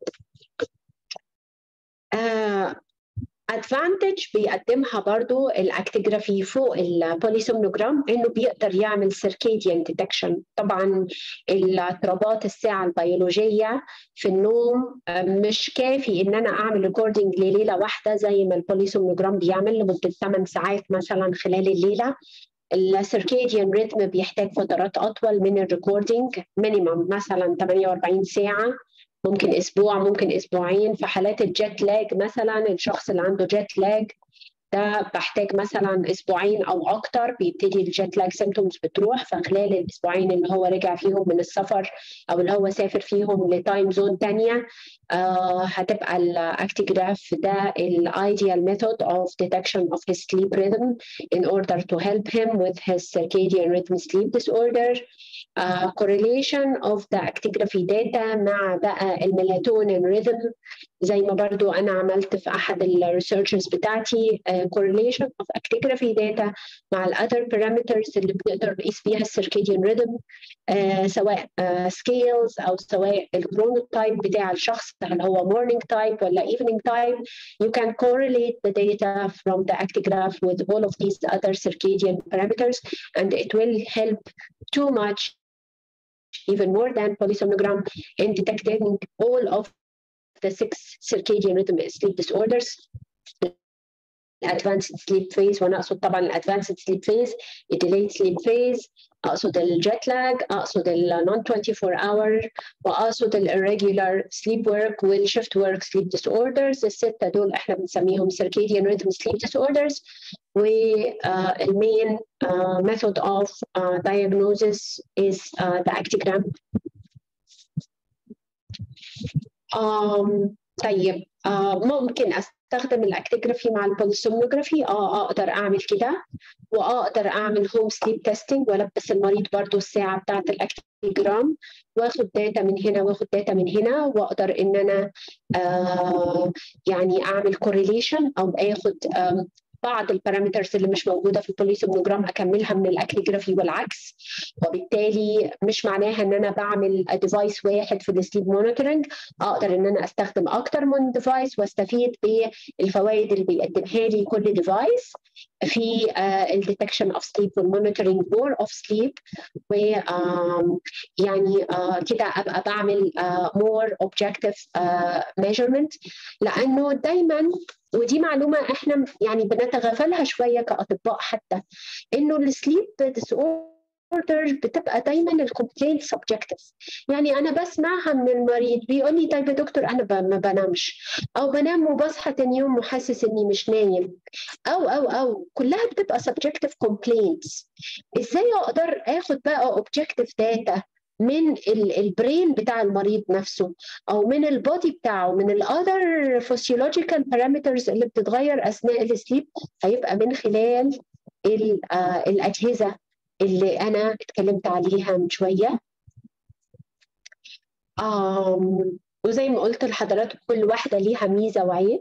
ادفانتج بيقدمها برضو الاكتيجرافي فوق البوليسومنوجرام انه بيقدر يعمل سيركيديان ديتكشن طبعا اضطرابات الساعه البيولوجيه في النوم مش كافي ان انا اعمل ريكوردنج لليله واحده زي ما البوليسومنوجرام بيعمل لمده 8 ساعات مثلا خلال الليله السيركيديان ريتم بيحتاج فترات اطول من الريكوردنج مينيمم مثلا 48 ساعه ممكن اسبوع ممكن اسبوعين في حالات الجيت لاج مثلا الشخص اللي عنده جيت لاج ده بحتاج مثلا اسبوعين او اكتر بيبتدي الجيت لاج سيمتومز بتروح فخلال الاسبوعين اللي هو رجع فيهم من السفر او اللي هو سافر فيهم لتايم زون ثانيه آه هتبقى الاكتيجراف ده الايديال ميثود of detection of his sleep rhythm in order to help him with his circadian rhythm sleep disorder uh, correlation of the actigraphy data مع بقى الميلاتونين rhythm زي ما برضو أنا عملت في أحد الريسيرشز بتاعتي uh, correlation of actigraphy data مع ال other parameters اللي بنقدر نقيس بيها السيركيديان ريذم uh, سواء uh, scales أو سواء الكرونوتايب بتاع الشخص هل هو morning type ولا evening type you can correlate the data from the actigraph with all of these other circadian parameters and it will help too much even more than polysomnogram in detecting all of the six circadian rhythm sleep disorders الادفانسد سليب فيز وانا اقصد طبعا الادفانسد سليب فيز الديليد سليب فيز اقصد الجيت لاج اقصد النون 24 اور واقصد الirregular sleep work والشيفت work sleep disorders السته دول احنا بنسميهم circadian rhythm sleep disorders والمين uh, method of uh, diagnosis is uh, the actigram um, طيب uh, ممكن استخدم الاكتيجرافي مع البوليسومنوجرافي اه اقدر اعمل كده واقدر اعمل هوم سليب تيستنج والبس المريض برضو الساعه بتاعه الاكتيجرام واخد داتا من هنا واخد داتا من هنا واقدر ان انا آه يعني اعمل كورليشن او اخد آه بعض البارامترز اللي مش موجوده في البوليسومنوجرام اكملها من الاكتيجرافي والعكس وبالتالي مش معناها ان انا بعمل ديفايس واحد في السليب مونيتورنج اقدر ان انا استخدم اكتر من ديفايس واستفيد بالفوائد اللي بيقدمها لي كل ديفايس في الديتكشن اوف سليب والمونيتورنج مور اوف سليب و يعني كده ابقى بعمل مور اوبجكتيف ميجرمنت لانه دايما ودي معلومه احنا يعني بنتغافلها شويه كاطباء حتى انه السليب ديس اوردر بتبقى دايما الكومبلين سبجكتيف يعني انا بسمعها من المريض بيقول لي طيب يا دكتور انا ما بنامش او بنام وبصحى تاني يوم وحاسس اني مش نايم او او او كلها بتبقى سبجكتيف كومبلينتس ازاي اقدر اخد بقى اوبجكتيف داتا من البرين بتاع المريض نفسه او من البودي بتاعه من الاذر فسيولوجيكال بارامترز اللي بتتغير اثناء السليب هيبقى من خلال الاجهزه اللي انا اتكلمت عليها من شويه وزي ما قلت لحضراتكم كل واحده ليها ميزه وعيب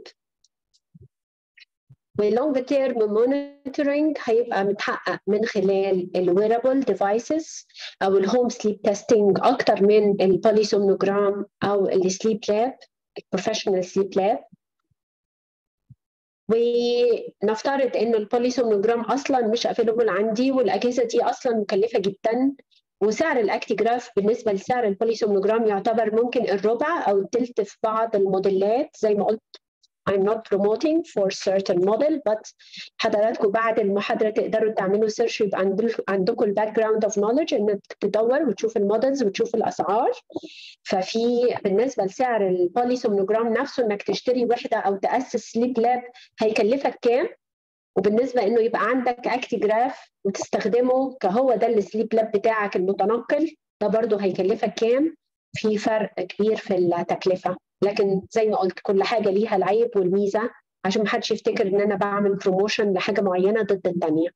واللونج تيرم مونيتورنج هيبقى متحقق من خلال الويرابل ديفايسز او الهوم سليب تيستنج اكتر من البوليسومنوجرام او السليب لاب البروفيشنال سليب لاب ونفترض ان البوليسومنوجرام اصلا مش افيلبل عندي والاجهزه دي اصلا مكلفه جدا وسعر الاكتيجراف بالنسبه لسعر البوليسومنوجرام يعتبر ممكن الربع او الثلث في بعض الموديلات زي ما قلت I'm not promoting for certain model but حضراتكم بعد المحاضرة تقدروا تعملوا سيرش يبقى عندكم الباك جراوند اوف نولج انك تدور وتشوف المودلز وتشوف الاسعار ففي بالنسبة لسعر البوليسومنوجرام نفسه انك تشتري وحدة او تأسس سليب لاب هيكلفك كام وبالنسبة انه يبقى عندك اكتيجراف وتستخدمه كهو ده السليب لاب بتاعك المتنقل ده برضه هيكلفك كام في فرق كبير في التكلفة لكن زي ما قلت كل حاجه ليها العيب والميزه عشان ما حدش يفتكر ان انا بعمل بروموشن لحاجه معينه ضد الثانيه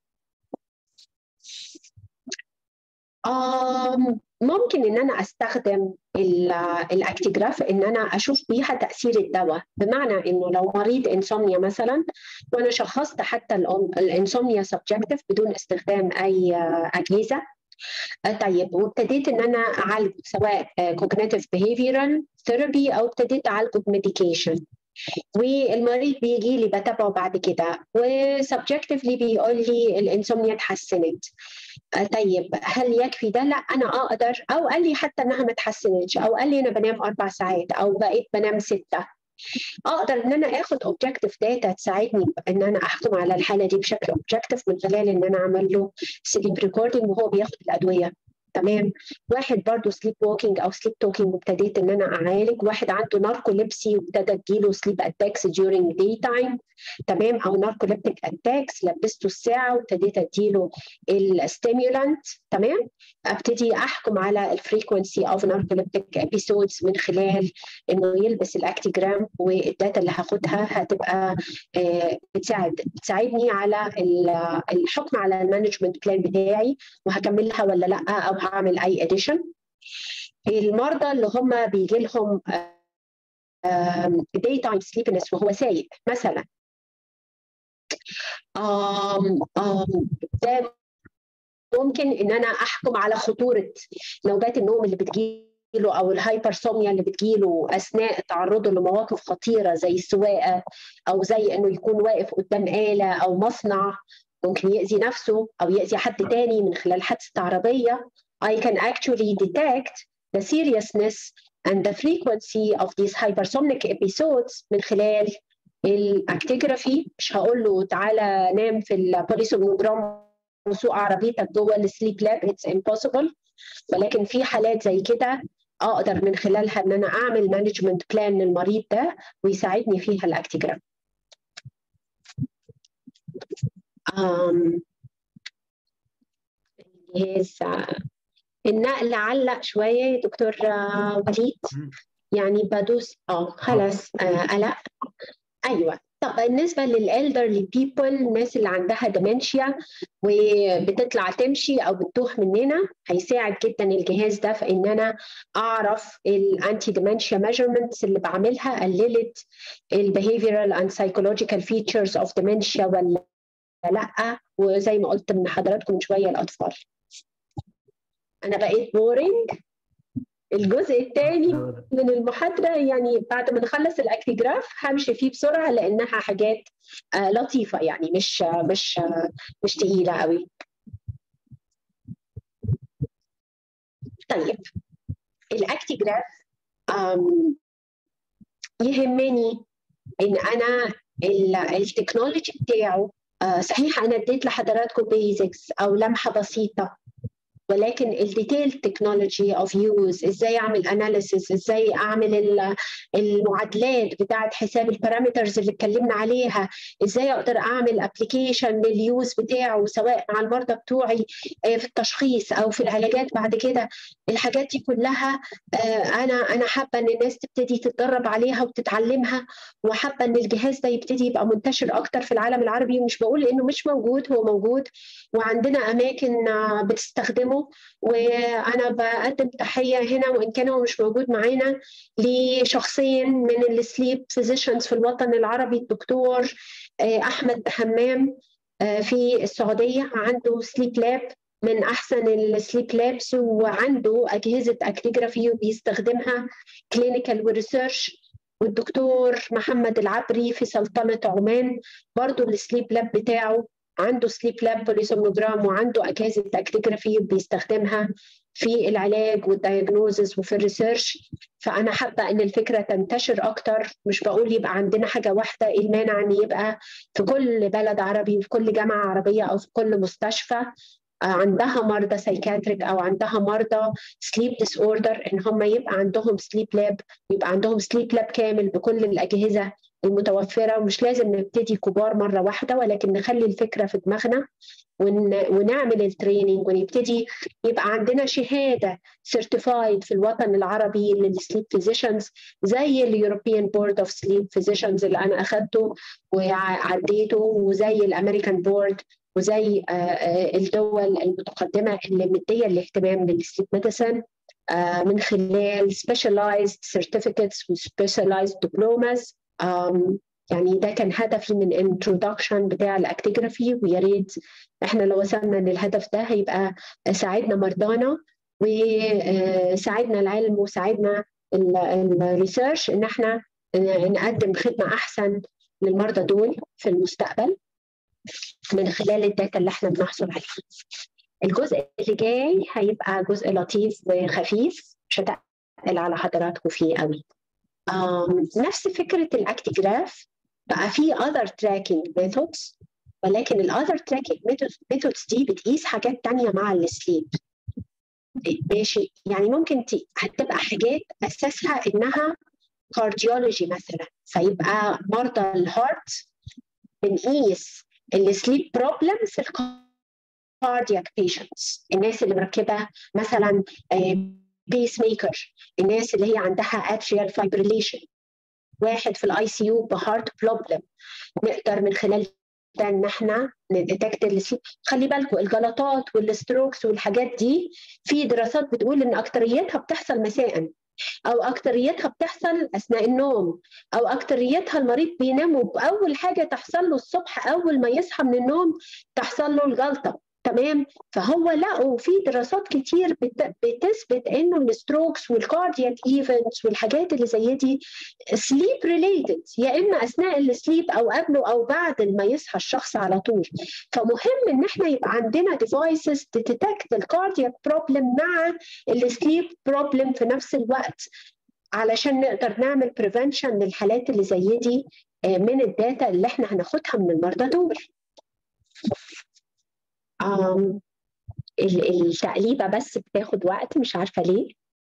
ممكن ان انا استخدم الاكتيجراف ان انا اشوف بيها تاثير الدواء بمعنى انه لو مريض انسومنيا مثلا وانا شخصت حتى الانسومنيا سبجكتيف بدون استخدام اي اجهزه طيب وابتديت ان انا اعالجه سواء كوجنيتيف بيهيفيرال ثيرابي او ابتديت اعالجه بميديكيشن والمريض بيجي لي بتابعه بعد كده وسبجكتيفلي بيقول لي الانسومنيا اتحسنت طيب هل يكفي ده؟ لا انا اقدر او قال لي حتى انها ما اتحسنتش او قال لي انا بنام اربع ساعات او بقيت بنام سته اقدر ان انا اخد اوبجكتيف داتا تساعدني ان انا احكم على الحاله دي بشكل اوبجكتيف من خلال ان انا اعمل له سليب ريكوردنج وهو بياخد الادويه تمام واحد برضه سليب ووكينج او سليب توكينج وابتديت ان انا اعالج واحد عنده ناركوليبسي وابتدى تجيله سليب اتاكس during داي تايم تمام او ناركوليبتيك اتاكس لبسته الساعه وابتديت اديله الستيمولانت تمام ابتدي احكم على الفريكونسي اوف ناركوليبتيك ابيسودز من خلال انه يلبس الاكتيجرام والداتا اللي هاخدها هتبقى بتساعد بتساعدني على الحكم على المانجمنت بلان بتاعي وهكملها ولا لا او هعمل اي اديشن المرضى اللي هم بيجي لهم داي تايم سليبنس وهو سايق مثلا آم آم ده ممكن ان انا احكم على خطوره نوبات النوم اللي بتجيله او الهايبرسوميا اللي بتجيله اثناء تعرضه لمواقف خطيره زي السواقه او زي انه يكون واقف قدام اله او مصنع ممكن يأذي نفسه او يأذي حد تاني من خلال حادثه عربيه I can actually detect the seriousness and the frequency of these hypersomnic episodes من خلال الاكتيجرافي مش هقول له تعالى نام في البوليسومنوجرام وسوق عربيتك جوه السليب لاب اتس امبوسيبل ولكن في حالات زي كده اقدر من خلالها ان انا اعمل مانجمنت بلان للمريض ده ويساعدني فيها الاكتيجرام الجهاز النقل علق شويه يا دكتور وليد يعني بدوس اه خلاص آه قلق ايوه طب بالنسبه للالدرلي بيبل الناس اللي عندها ديمنشيا وبتطلع تمشي او بتتوه مننا هيساعد جدا الجهاز ده في ان انا اعرف الانتي ديمنشيا ميجرمنتس اللي بعملها قللت البيهيفيرال اند سايكولوجيكال فيتشرز اوف ديمنشيا ولا لا وزي ما قلت من حضراتكم من شويه الاطفال انا بقيت بورينج الجزء الثاني من المحاضرة يعني بعد ما نخلص الأكتيجراف همشي فيه بسرعة لأنها حاجات لطيفة يعني مش مش مش تقيلة قوي طيب الأكتيجراف يهمني إن أنا التكنولوجي بتاعه صحيح أنا اديت لحضراتكم بيزكس أو لمحة بسيطة ولكن الديتيل تكنولوجي اوف يوز ازاي اعمل اناليسيس ازاي اعمل المعادلات بتاعه حساب البارامترز اللي اتكلمنا عليها ازاي اقدر اعمل ابلكيشن لليوز بتاعه سواء مع المرضى بتوعي في التشخيص او في العلاجات بعد كده الحاجات دي كلها انا انا حابه ان الناس تبتدي تتدرب عليها وتتعلمها وحابه ان الجهاز ده يبتدي يبقى منتشر اكتر في العالم العربي ومش بقول انه مش موجود هو موجود وعندنا اماكن بتستخدمه وانا بقدم تحيه هنا وان كان هو مش موجود معانا لشخصين من السليب فيزيشنز في الوطن العربي الدكتور احمد همام في السعوديه عنده سليب لاب من احسن السليب لابس وعنده اجهزه اكتيجرافي وبيستخدمها كلينيكال وريسيرش والدكتور محمد العبري في سلطنة عمان برضو السليب لاب بتاعه عنده سليب لاب بوليسومنوجرام وعنده أجهزة أكتيجرافي بيستخدمها في العلاج والدايجنوزز وفي الريسيرش فأنا حابة إن الفكرة تنتشر أكتر مش بقول يبقى عندنا حاجة واحدة إيه المانع إن يبقى في كل بلد عربي وفي كل جامعة عربية أو في كل مستشفى عندها مرضى سايكاتريك او عندها مرضى سليب ديس اوردر ان هم يبقى عندهم سليب لاب يبقى عندهم سليب لاب كامل بكل الاجهزه المتوفره ومش لازم نبتدي كبار مره واحده ولكن نخلي الفكره في دماغنا ون... ونعمل التريننج ونبتدي يبقى عندنا شهاده سيرتيفايد في الوطن العربي للسليب فيزيشنز زي اليوروبيان بورد اوف سليب فيزيشنز اللي انا اخذته وعديته وزي الامريكان بورد وزي الدول المتقدمه اللي مديه الاهتمام للسليب ميديسن من خلال specialized certificates و specialized diplomas يعني ده كان هدفي من انترودكشن بتاع الاكتيجرافي ويا ريت احنا لو وصلنا للهدف ده هيبقى ساعدنا مرضانا وساعدنا العلم وساعدنا الريسيرش ان احنا نقدم خدمه احسن للمرضى دول في المستقبل من خلال الداتا اللي احنا بنحصل عليها. الجزء اللي جاي هيبقى جزء لطيف وخفيف مش هتقل على حضراتكم فيه قوي. نفس فكره الاكتيجراف بقى في other tracking methods ولكن الاذر tracking methods دي بتقيس حاجات تانية مع السليب ماشي يعني ممكن هتبقى حاجات اساسها انها كارديولوجي مثلا فيبقى مرضى الهارت بنقيس السليب بروبلم في الكاردياك بيشنتس الناس اللي مركبه مثلا بيس ميكر الناس اللي هي عندها اتريال فايبريليشن واحد في الاي سي يو بهارت بروبلم نقدر من خلال ده ان احنا نديتكت السليب خلي بالكم الجلطات والستروكس والحاجات دي في دراسات بتقول ان اكتريتها بتحصل مساء او اكتريتها بتحصل اثناء النوم او اكتريتها المريض بينام واول حاجه تحصل له الصبح اول ما يصحى من النوم تحصل له الجلطه تمام فهو لقوا في دراسات كتير بتثبت انه الستروكس والكاردياك ايفنتس والحاجات اللي زي دي سليب ريليتد يا اما اثناء السليب او قبله او بعد ما يصحى الشخص على طول فمهم ان احنا يبقى عندنا ديفايسز تديتكت الكاردياك بروبلم مع السليب بروبلم في نفس الوقت علشان نقدر نعمل بريفنشن للحالات اللي زي دي من الداتا اللي احنا هناخدها من المرضى دول um, التقليبه بس بتاخد وقت مش عارفه ليه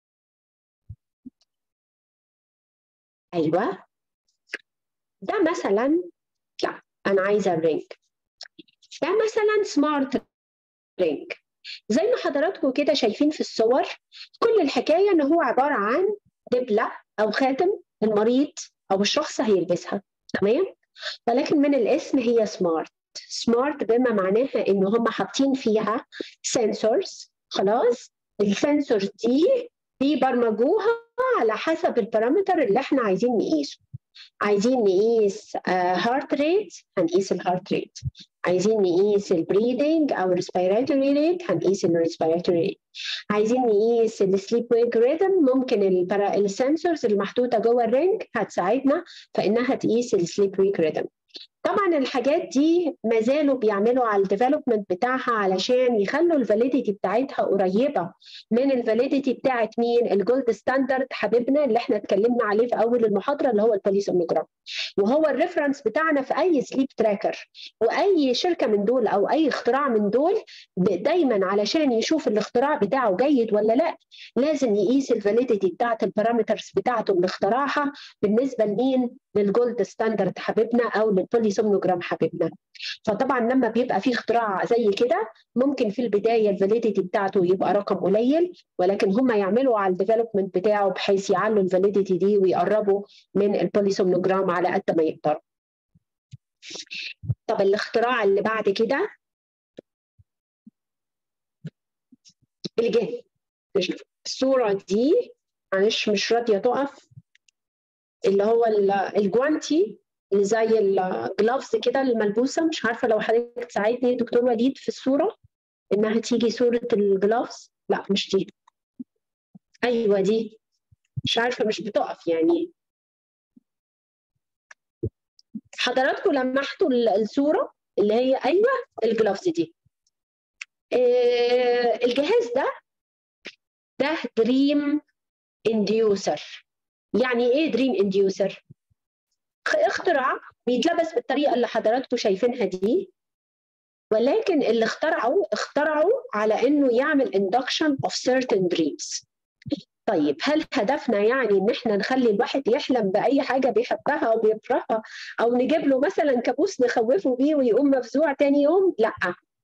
ايوه ده مثلا لا انا عايزه الرينج ده مثلا سمارت رينج زي ما حضراتكم كده شايفين في الصور كل الحكايه ان هو عباره عن دبله او خاتم المريض او الشخص هيلبسها تمام ولكن من الاسم هي سمارت سمارت بما معناها ان هم حاطين فيها سنسورز خلاص السنسورز دي بيبرمجوها على حسب البارامتر اللي احنا عايزين نقيسه عايزين نقيس هارت ريت هنقيس الهارت ريت عايزين نقيس البريدنج او الريسبيراتوري ريت هنقيس الريسبيراتوري ريت عايزين نقيس السليب ويك ريتم ممكن السنسورز المحطوطه جوه الرينج هتساعدنا في انها تقيس السليب ويك ريتم طبعا الحاجات دي ما زالوا بيعملوا على الديفلوبمنت بتاعها علشان يخلوا الفاليديتي بتاعتها قريبه من الفاليديتي بتاعت مين الجولد ستاندرد حبيبنا اللي احنا اتكلمنا عليه في اول المحاضره اللي هو البوليسومنوجرام وهو الريفرنس بتاعنا في اي سليب تراكر واي شركه من دول او اي اختراع من دول دايما علشان يشوف الاختراع بتاعه جيد ولا لا لازم يقيس الفاليديتي بتاعت البارامترز بتاعته اللي اخترعها بالنسبه لمين للجولد ستاندرد حبيبنا او للبوليسومنوجرام حبيبنا فطبعا لما بيبقى في اختراع زي كده ممكن في البدايه الفاليديتي بتاعته يبقى رقم قليل ولكن هم يعملوا على الديفلوبمنت بتاعه بحيث يعلوا الفاليديتي دي ويقربوا من البوليسومنوجرام على قد ما يقدروا طب الاختراع اللي بعد كده الجن الصوره دي معلش مش راضيه تقف اللي هو الجوانتي اللي زي الجلافز كده الملبوسه مش عارفه لو حضرتك تساعدني دكتور وليد في الصوره انها تيجي صوره الجلافز لا مش دي ايوه دي مش عارفه مش بتقف يعني حضراتكم لمحتوا الصوره اللي هي ايوه الجلافز دي آه الجهاز ده ده دريم انديوسر يعني ايه دريم انديوسر اختراع بيتلبس بالطريقه اللي حضراتكم شايفينها دي ولكن اللي اخترعوا اخترعوا على انه يعمل induction of certain dreams طيب هل هدفنا يعني ان احنا نخلي الواحد يحلم باي حاجه بيحبها او بيكرهها او نجيب له مثلا كابوس نخوفه بيه ويقوم مفزوع تاني يوم لا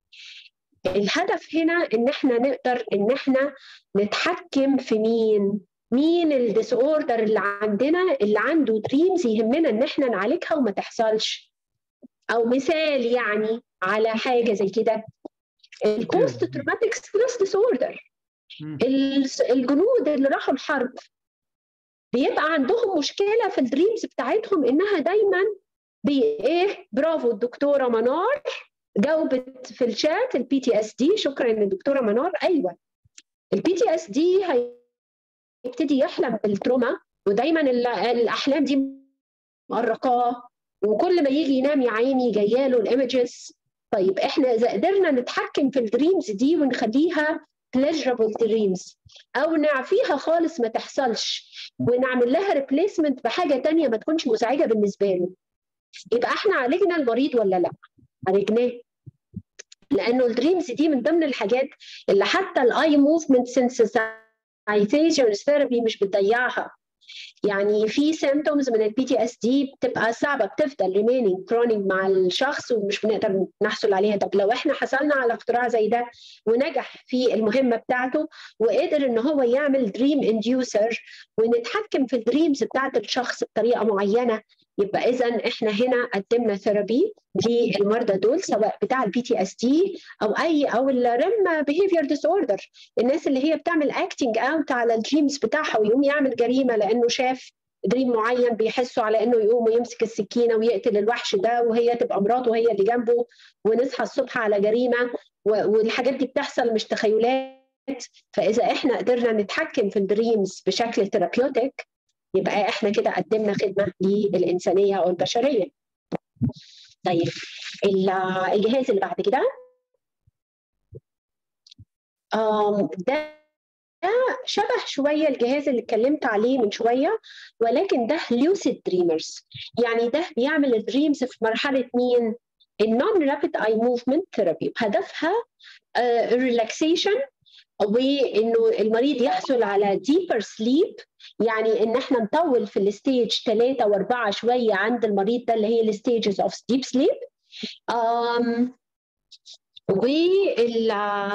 الهدف هنا ان احنا نقدر ان احنا نتحكم في مين مين الديس اوردر اللي عندنا اللي عنده دريمز يهمنا ان احنا نعالجها وما تحصلش او مثال يعني على حاجه زي كده البوست تروماتيك ستريس ديس اوردر الجنود اللي راحوا الحرب بيبقى عندهم مشكله في الدريمز بتاعتهم انها دايما بي ايه برافو الدكتوره منار جاوبت في الشات البي تي اس دي شكرا للدكتوره منار ايوه البي تي اس دي هيبتدي يحلم بالتروما ودايما الاحلام دي مقرقاه وكل ما يجي ينام يا عيني جايه له الايمجز طيب احنا اذا قدرنا نتحكم في الدريمز دي ونخليها pleasurable dreams او نعفيها خالص ما تحصلش ونعمل لها ريبليسمنت بحاجه تانية ما تكونش مزعجه بالنسبه له يبقى احنا عالجنا المريض ولا لا عالجناه لانه الدريمز دي من ضمن الحاجات اللي حتى الاي موفمنت سنسيتايزيشن ثيرابي مش بتضيعها يعني في سيمتومز من البي تي اس دي بتبقى صعبه بتفضل ريمينينج كرونيك مع الشخص ومش بنقدر نحصل عليها طب لو احنا حصلنا على اختراع زي ده ونجح في المهمه بتاعته وقدر ان هو يعمل دريم انديوسر ونتحكم في الدريمز بتاعت الشخص بطريقه معينه يبقى اذا احنا هنا قدمنا ثيرابي للمرضى دول سواء بتاع البي تي اس دي او اي او الريم بيهيفير ديس اوردر الناس اللي هي بتعمل اكتنج اوت على الدريمز بتاعها ويقوم يعمل جريمه لانه شاف دريم معين بيحسوا على انه يقوم ويمسك السكينه ويقتل الوحش ده وهي تبقى مراته هي اللي جنبه ونصحى الصبح على جريمه والحاجات دي بتحصل مش تخيلات فاذا احنا قدرنا نتحكم في الدريمز بشكل ثيرابيوتيك يبقى احنا كده قدمنا خدمه للانسانيه او البشريه. طيب الجهاز اللي بعد كده ده ده شبه شويه الجهاز اللي اتكلمت عليه من شويه ولكن ده لوسيد دريمرز يعني ده بيعمل الدريمز في مرحله مين؟ النون رابيد اي موفمنت ثيرابي هدفها ريلاكسيشن وانه المريض يحصل على ديبر سليب يعني ان احنا نطول في الستيج ثلاثه واربعه شويه عند المريض ده اللي هي الستيجز اوف ديب سليب وال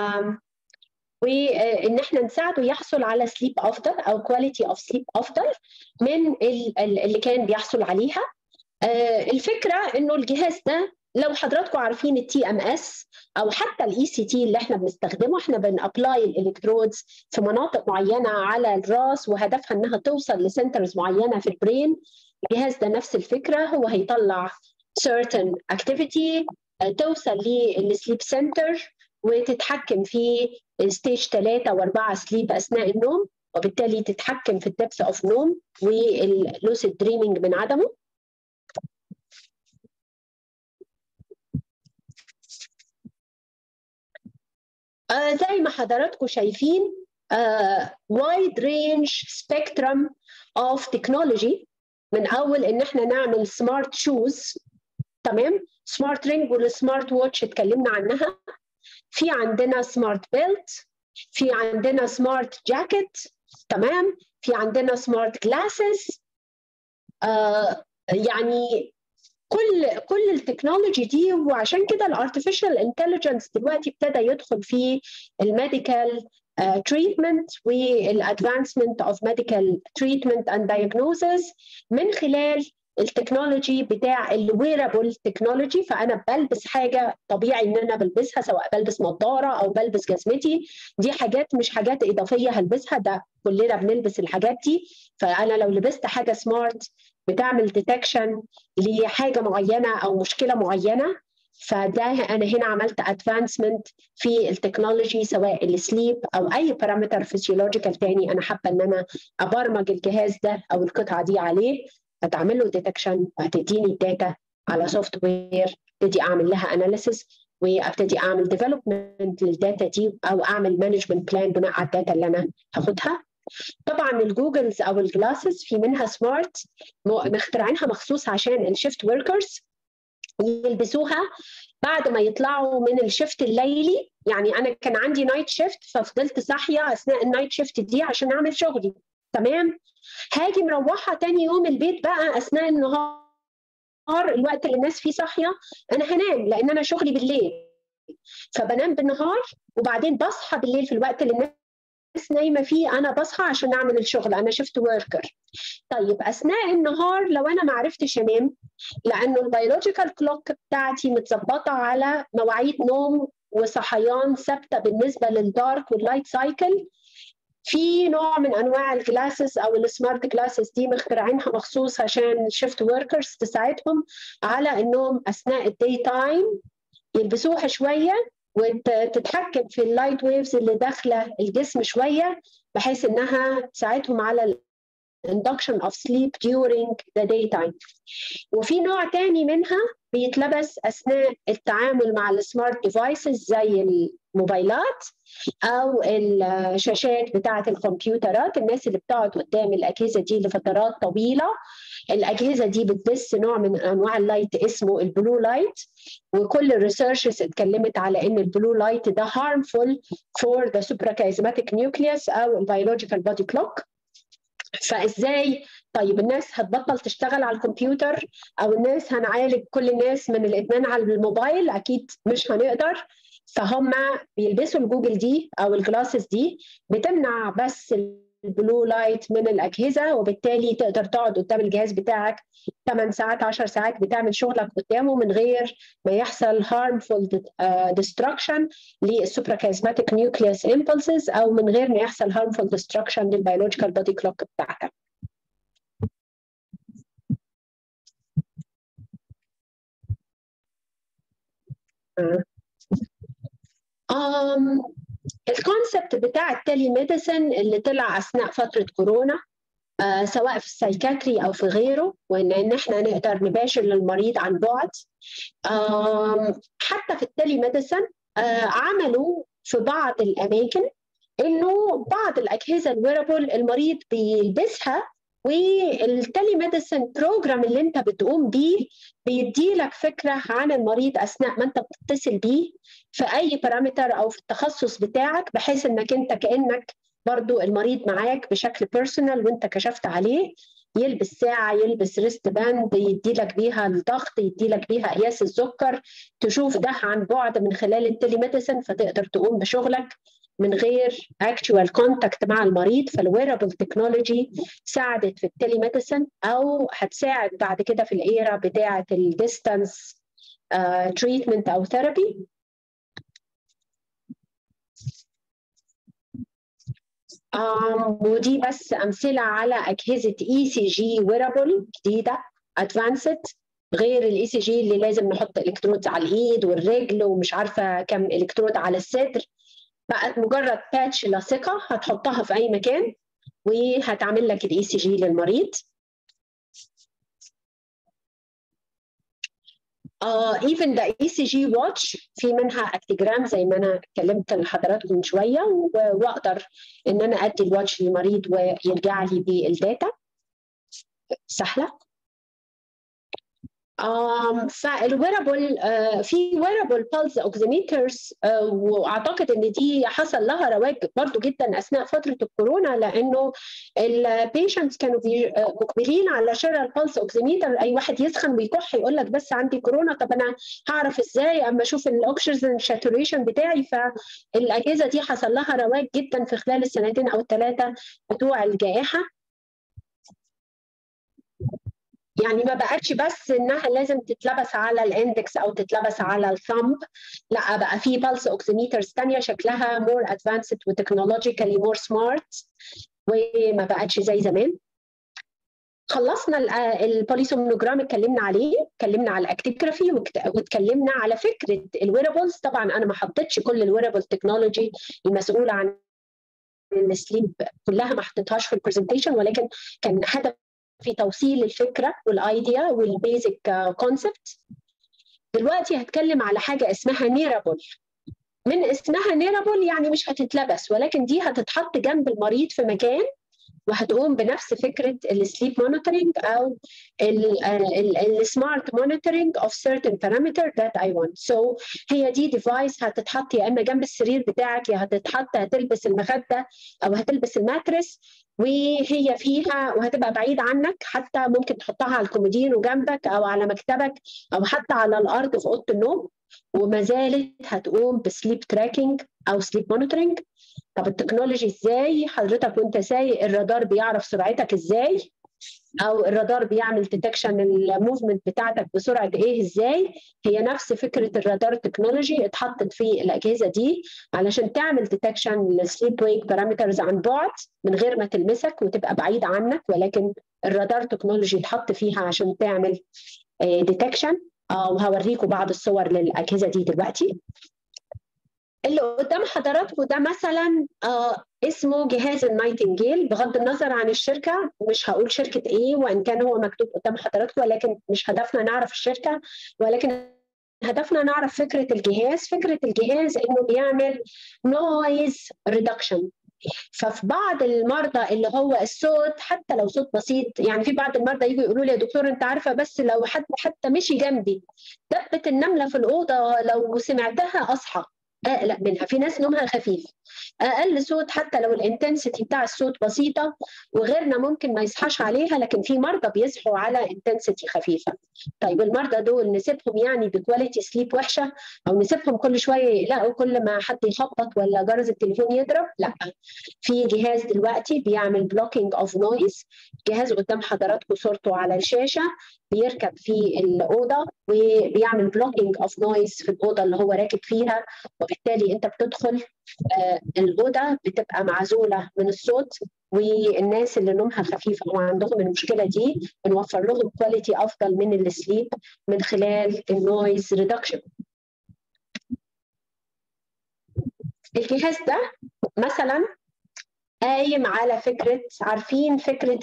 وان احنا نساعده يحصل على سليب افضل او كواليتي اوف سليب افضل من اللي كان بيحصل عليها الفكره انه الجهاز ده لو حضراتكم عارفين التي ام اس او حتى الاي سي تي اللي احنا بنستخدمه احنا بنابلاي الالكترودز في مناطق معينه على الراس وهدفها انها توصل لسنترز معينه في البرين الجهاز ده نفس الفكره هو هيطلع certain activity توصل للسليب سنتر وتتحكم في ستيج 3 و4 سليب اثناء النوم وبالتالي تتحكم في الدبس اوف نوم واللوسيد دريمينج من عدمه آه زي ما حضراتكم شايفين وايد رينج سبيكترم اوف تكنولوجي من اول ان احنا نعمل سمارت شوز تمام سمارت رينج والسمارت واتش اتكلمنا عنها في عندنا سمارت بيلت في عندنا سمارت جاكيت تمام في عندنا سمارت جلاسز آه يعني كل كل التكنولوجي دي وعشان كده الارتفيشال انتليجنس دلوقتي ابتدى يدخل في الميديكال تريتمنت والادفانسمنت اوف ميديكال تريتمنت اند دايجنوزز من خلال التكنولوجي بتاع الويرابل تكنولوجي فانا بلبس حاجه طبيعي ان انا بلبسها سواء بلبس نظاره او بلبس جزمتي دي حاجات مش حاجات اضافيه هلبسها ده كلنا بنلبس الحاجات دي فانا لو لبست حاجه سمارت بتعمل ديتكشن لحاجه معينه او مشكله معينه فده انا هنا عملت ادفانسمنت في التكنولوجي سواء السليب او اي بارامتر فيسيولوجيكال تاني انا حابه ان انا ابرمج الجهاز ده او القطعه دي عليه هتعمل له ديتكشن وهتديني الداتا على سوفت وير ابتدي اعمل لها اناليسيس وابتدي اعمل ديفلوبمنت للداتا دي او اعمل مانجمنت بلان بناء على الداتا اللي انا هاخدها طبعا الجوجلز او الجلاسز في منها سمارت مخترعينها مخصوص عشان الشيفت وركرز يلبسوها بعد ما يطلعوا من الشيفت الليلي يعني انا كان عندي نايت شيفت ففضلت صاحيه اثناء النايت شيفت دي عشان اعمل شغلي تمام هاجي مروحه تاني يوم البيت بقى اثناء النهار الوقت اللي الناس فيه صاحيه انا هنام لان انا شغلي بالليل فبنام بالنهار وبعدين بصحى بالليل في الوقت اللي الناس نايمه فيه انا بصحى عشان اعمل الشغل انا شفت وركر طيب اثناء النهار لو انا ما عرفتش انام لانه البيولوجيكال كلوك بتاعتي متظبطه على مواعيد نوم وصحيان ثابته بالنسبه للدارك واللايت سايكل في نوع من انواع الجلاسز او السمارت جلاسز دي مخترعينها مخصوص عشان الشيفت وركرز تساعدهم على انهم اثناء الداي تايم يلبسوها شويه وتتحكم في اللايت ويفز اللي داخله الجسم شويه بحيث انها تساعدهم على induction of sleep during the daytime وفي نوع تاني منها بيتلبس اثناء التعامل مع السمارت ديفايسز زي الموبايلات او الشاشات بتاعه الكمبيوترات الناس اللي بتقعد قدام الاجهزه دي لفترات طويله الاجهزه دي بتبث نوع من انواع اللايت اسمه البلو لايت وكل الريسيرشز اتكلمت على ان البلو لايت ده harmful for the suprachiasmatic nucleus او البيولوجيكال بودي كلوك فازاي طيب الناس هتبطل تشتغل على الكمبيوتر او الناس هنعالج كل الناس من الادمان على الموبايل اكيد مش هنقدر فهم بيلبسوا الجوجل دي او الجلاسز دي بتمنع بس البلو لايت من الاجهزه وبالتالي تقدر تقعد قدام الجهاز بتاعك 8 ساعات 10 ساعات بتعمل شغلك قدامه من غير ما يحصل harmful destruction للسوبراكازماتيك نيوكليوس impulses او من غير ما يحصل harmful destruction للبيولوجيكال بودي كلوك بتاعتك um, الكونسبت بتاع التيلي ميديسن اللي طلع اثناء فتره كورونا آه سواء في السايكاتري او في غيره وان ان احنا نقدر نباشر للمريض عن بعد آه حتى في التيلي ميديسن آه عملوا في بعض الاماكن انه بعض الاجهزه الويرابل المريض بيلبسها والتيلي ميديسن بروجرام اللي انت بتقوم بيه بيدي لك فكره عن المريض اثناء ما انت بتتصل بيه في اي بارامتر او في التخصص بتاعك بحيث انك انت كانك برضو المريض معاك بشكل بيرسونال وانت كشفت عليه يلبس ساعة يلبس ريست باند يدي لك بيها الضغط يدي لك بيها قياس السكر تشوف ده عن بعد من خلال التيلي ميديسن فتقدر تقوم بشغلك من غير actual contact مع المريض فالويرابل تكنولوجي ساعدت في التيلي ميديسن او هتساعد بعد كده في الايرا بتاعه الديستانس تريتمنت او ثيرابي um, ودي بس امثله على اجهزه اي سي جي ويرابل جديده ادفانسد غير الاي سي جي اللي لازم نحط الكترود على الايد والرجل ومش عارفه كم الكترود على الصدر بقت مجرد باتش لاصقه هتحطها في اي مكان وهتعمل لك الاي سي جي للمريض ايفن ذا اي سي جي واتش في منها اكتيجرام زي ما انا اتكلمت لحضراتكم من شويه واقدر ان انا ادي الواتش للمريض ويرجع لي بالداتا سهله um, فالويرابل uh, في ويرابل بالز اوكسيميترز uh, واعتقد ان دي حصل لها رواج برضو جدا اثناء فتره الكورونا لانه البيشنتس كانوا مقبلين على شراء البالز اوكسيميتر اي واحد يسخن ويكح يقول لك بس عندي كورونا طب انا هعرف ازاي اما اشوف الاكسجين ساتوريشن بتاعي فالاجهزه دي حصل لها رواج جدا في خلال السنتين او الثلاثه بتوع الجائحه يعني ما بقتش بس انها لازم تتلبس على الاندكس او تتلبس على الثامب لا بقى في بالس اوكسيميترز ثانيه شكلها مور ادفانسد وتكنولوجيكالي مور سمارت وما بقتش زي زمان خلصنا البوليسومنوجرام اتكلمنا عليه اتكلمنا على الاكتيجرافي واتكلمنا على فكره الويرابلز طبعا انا ما حطيتش كل الويرابل تكنولوجي المسؤوله عن السليب كلها ما حطيتهاش في البرزنتيشن ولكن كان هدف في توصيل الفكره والايديا والبيزك كونسبت دلوقتي هتكلم على حاجه اسمها نيرابل من اسمها نيرابل يعني مش هتتلبس ولكن دي هتتحط جنب المريض في مكان وهتقوم بنفس فكره السليب مونيتورنج او السمارت مونيتورنج اوف certain parameter that I want. So هي دي ديفايس هتتحط يا اما جنب السرير بتاعك يا هتتحط هتلبس المخده او هتلبس الماترس وهي فيها وهتبقى بعيد عنك حتى ممكن تحطها على الكومودين وجنبك او على مكتبك او حتى على الارض في اوضه النوم وما زالت هتقوم بسليب تراكنج او سليب مونيتورنج طب التكنولوجي ازاي حضرتك وانت سايق الرادار بيعرف سرعتك ازاي او الرادار بيعمل ديتكشن الموفمنت بتاعتك بسرعه ايه ازاي هي نفس فكره الرادار تكنولوجي اتحطت في الاجهزه دي علشان تعمل ديتكشن للسليب ويك بارامترز عن بعد من غير ما تلمسك وتبقى بعيد عنك ولكن الرادار تكنولوجي اتحط فيها عشان تعمل ديتكشن وهوريكم بعض الصور للاجهزه دي دلوقتي اللي قدام حضراتكم ده مثلا آه اسمه جهاز النايتنجيل بغض النظر عن الشركه مش هقول شركه ايه وان كان هو مكتوب قدام حضراتكم ولكن مش هدفنا نعرف الشركه ولكن هدفنا نعرف فكره الجهاز فكره الجهاز انه بيعمل نويز ريدكشن ففي بعض المرضى اللي هو الصوت حتى لو صوت بسيط يعني في بعض المرضى يجوا يقولوا لي يا دكتور انت عارفه بس لو حد حتى مشي جنبي دبه النمله في الاوضه لو سمعتها اصحى اقلق منها في ناس نومها خفيف اقل صوت حتى لو الانتنسيتي بتاع الصوت بسيطه وغيرنا ممكن ما يصحاش عليها لكن في مرضى بيصحوا على انتنسيتي خفيفه طيب المرضى دول نسيبهم يعني بكواليتي سليب وحشه او نسيبهم كل شويه يقلقوا كل ما حد يخبط ولا جرس التليفون يضرب لا في جهاز دلوقتي بيعمل بلوكينج اوف نويز جهاز قدام حضراتكم صورته على الشاشه بيركب في الاوضه وبيعمل بلوكينج اوف نويز في الاوضه اللي هو راكب فيها وبالتالي انت بتدخل آه الاوضه بتبقى معزوله من الصوت والناس اللي نومها خفيف او عندهم المشكله دي بنوفر لهم كواليتي افضل من السليب من خلال النويز ريدكشن الجهاز ده مثلا قايم على فكره عارفين فكره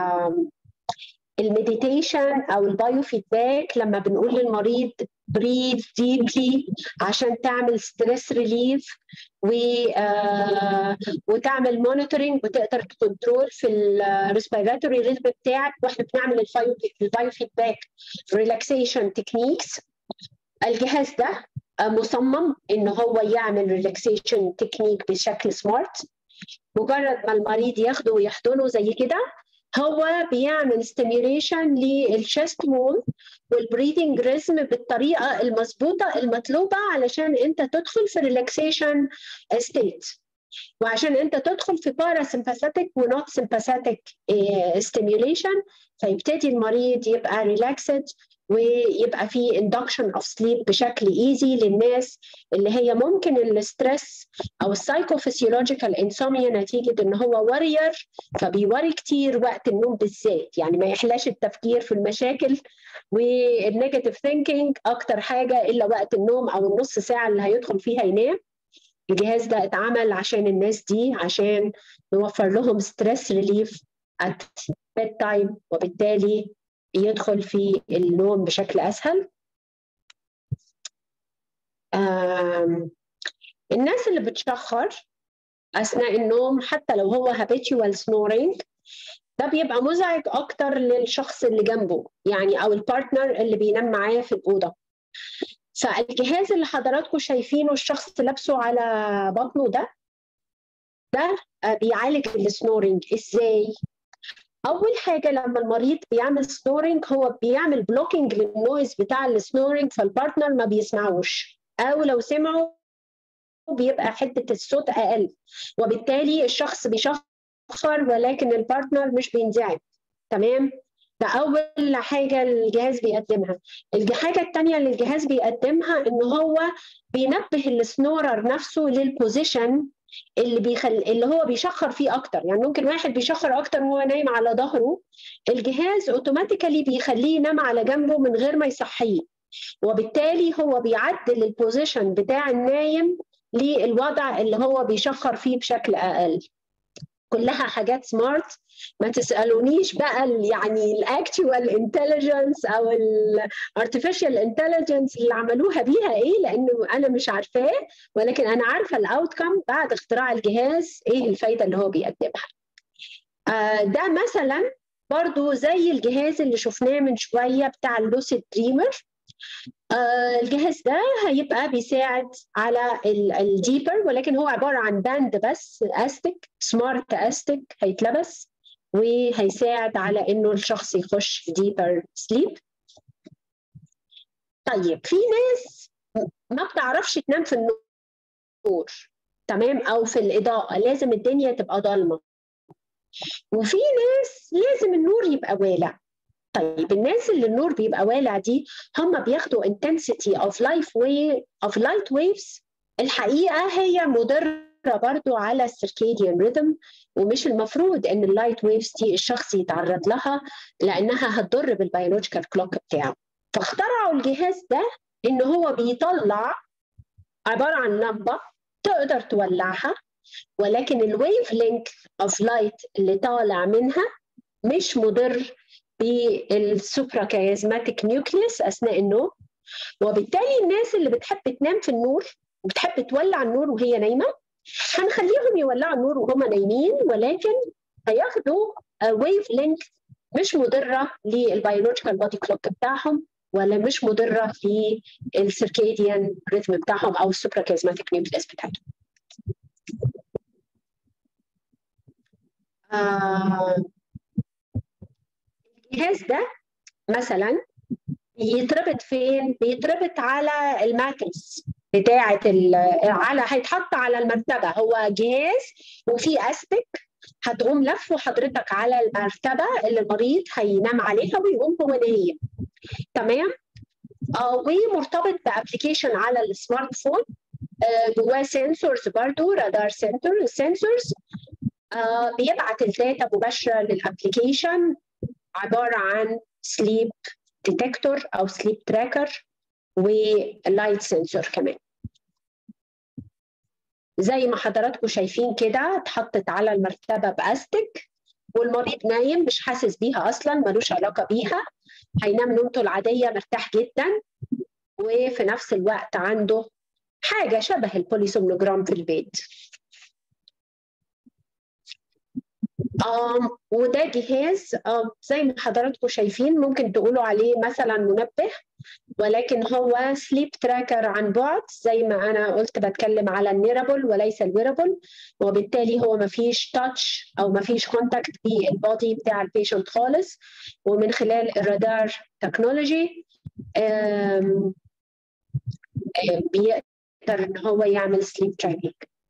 المديتيشن او البايو فيدباك لما بنقول للمريض بريد ديبلي عشان تعمل ستريس ريليف و آه وتعمل مونيتورنج وتقدر تكنترول في الريسبيراتوري ريزم بتاعك واحنا بنعمل البايو فيدباك ريلاكسيشن تكنيكس الجهاز ده مصمم ان هو يعمل ريلاكسيشن تكنيك بشكل سمارت مجرد ما المريض ياخده ويحضنه زي كده هو بيعمل ستيميوليشن للشيست وول والبريدنج ريزم بالطريقه المظبوطه المطلوبه علشان انت تدخل في ريلاكسيشن ستيت وعشان انت تدخل في باراسمباثيك ونوت سمباثيك ستيميوليشن فيبتدي المريض يبقى ريلاكسد ويبقى في اندكشن اوف سليب بشكل ايزي للناس اللي هي ممكن الاسترس او السايكوفيسيولوجيكال انسوميا نتيجه ان هو ورير فبيوري كتير وقت النوم بالذات يعني ما يحلاش التفكير في المشاكل والنيجاتيف ثينكينج اكتر حاجه الا وقت النوم او النص ساعه اللي هيدخل فيها ينام الجهاز ده اتعمل عشان الناس دي عشان نوفر لهم ستريس ريليف ات بيد تايم وبالتالي يدخل في النوم بشكل اسهل الناس اللي بتشخر اثناء النوم حتى لو هو habitual snoring ده بيبقى مزعج اكتر للشخص اللي جنبه يعني او البارتنر اللي بينام معاه في الاوضه فالجهاز اللي حضراتكم شايفينه الشخص لابسه على بطنه ده ده بيعالج السنورنج ازاي اول حاجه لما المريض بيعمل سنورنج هو بيعمل بلوكينج للنويز بتاع السنورنج فالبارتنر ما بيسمعوش او لو سمعوا بيبقى حده الصوت اقل وبالتالي الشخص بيشخر ولكن البارتنر مش بينزعج تمام ده اول حاجه الجهاز بيقدمها الحاجه الثانيه اللي الجهاز بيقدمها ان هو بينبه السنورر نفسه للبوزيشن اللي بيخل... اللي هو بيشخر فيه اكتر يعني ممكن واحد بيشخر اكتر وهو نايم على ظهره الجهاز اوتوماتيكالي بيخليه ينام على جنبه من غير ما يصحيه وبالتالي هو بيعدل البوزيشن بتاع النايم للوضع اللي هو بيشخر فيه بشكل اقل كلها حاجات سمارت ما تسالونيش بقى يعني الاكتوال انتليجنس او الارتفيشال انتليجنس اللي عملوها بيها ايه لانه انا مش عارفاه ولكن انا عارفه الاوت كم بعد اختراع الجهاز ايه الفايده اللي هو بيقدمها آه ده مثلا برضو زي الجهاز اللي شفناه من شويه بتاع اللوسيد دريمر آه الجهاز ده هيبقى بيساعد على الديبر ولكن هو عباره عن باند بس استك سمارت استك هيتلبس وهيساعد على انه الشخص يخش في ديبر سليب طيب في ناس ما بتعرفش تنام في النور تمام او في الاضاءه لازم الدنيا تبقى ضلمه وفي ناس لازم النور يبقى والع طيب الناس اللي النور بيبقى والع دي هم بياخدوا intensity of life way of light waves الحقيقه هي مضره برضو على السيركيديان ريذم ومش المفروض ان اللايت ويفز دي الشخص يتعرض لها لانها هتضر بالبيولوجيكال كلوك بتاعه فاخترعوا الجهاز ده ان هو بيطلع عباره عن لمبه تقدر تولعها ولكن الويف لينك اوف لايت اللي طالع منها مش مضر بالسوبرا كيازماتيك نيوكليوس اثناء النوم وبالتالي الناس اللي بتحب تنام في النور وبتحب تولع النور وهي نايمه هنخليهم يولعوا النور وهم نايمين ولكن هياخدوا ويف لينك مش مضره للبيولوجيكال بودي كلوك بتاعهم ولا مش مضره للسيركيديان ريتم بتاعهم او السوبرا كيزماتيك نيوكليس بتاعتهم. آه الجهاز ده مثلا يتربط فين؟ بيتربط على الماتريس بتاعة على هيتحط على المرتبة هو جهاز وفيه أستك هتقوم لفه حضرتك على المرتبة اللي المريض هينام عليها ويقوم هو نايم تمام؟ آه ومرتبط بابلكيشن على السمارت فون آه جواه سنسورز برضو رادار سنسور سنسورز آه بيبعت الداتا مباشرة للابلكيشن عبارة عن سليب ديتكتور أو سليب تراكر ولايت سنسور كمان زي ما حضراتكم شايفين كده اتحطت على المرتبة بأستك والمريض نايم مش حاسس بيها أصلا ملوش علاقة بيها هينام نومته العادية مرتاح جدا وفي نفس الوقت عنده حاجة شبه البوليسومنوجرام في البيت آم وده جهاز آم زي ما حضراتكم شايفين ممكن تقولوا عليه مثلا منبه ولكن هو سليب تراكر عن بعد زي ما انا قلت بتكلم على النيرابل وليس الويرابل وبالتالي هو ما فيش تاتش او ما فيش كونتاكت بالبودي بتاع البيشنت خالص ومن خلال الرادار تكنولوجي بيقدر ان هو يعمل سليب تراكنج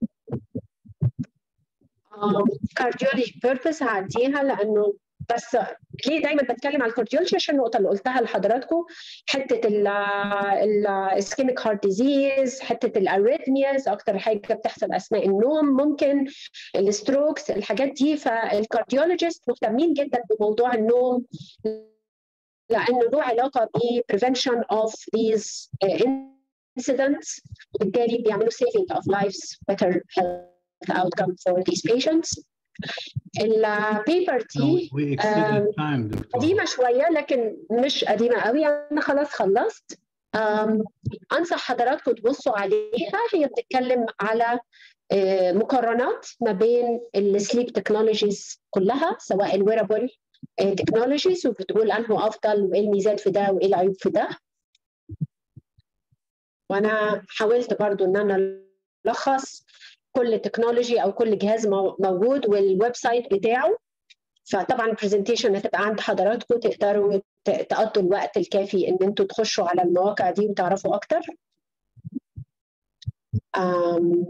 كارديولوجي بيربس هعديها لانه بس ليه دايما بتكلم على الكارديولوجي عشان النقطه اللي قلتها لحضراتكم حته الاسكيميك هارت ديزيز حته الاريثمياز اكتر حاجه بتحصل اثناء النوم ممكن الستروكس الحاجات دي فالكارديولوجيست مهتمين جدا بموضوع النوم لانه له علاقه ب prevention of these incidents وبالتالي بيعملوا saving of lives better health outcome for these patients. البيبر دي قديمة شوية لكن مش قديمة قوي أنا خلاص خلصت أنصح حضراتكم تبصوا عليها هي بتتكلم على مقارنات ما بين السليب تكنولوجيز كلها سواء الويرابل تكنولوجيز وبتقول انه افضل وايه الميزات في ده وايه العيوب في ده وانا حاولت برضو ان انا الخص كل تكنولوجي او كل جهاز موجود والويب سايت بتاعه فطبعا البرزنتيشن هتبقى عند حضراتكم تقدروا تقضوا الوقت الكافي ان انتوا تخشوا على المواقع دي وتعرفوا اكتر أم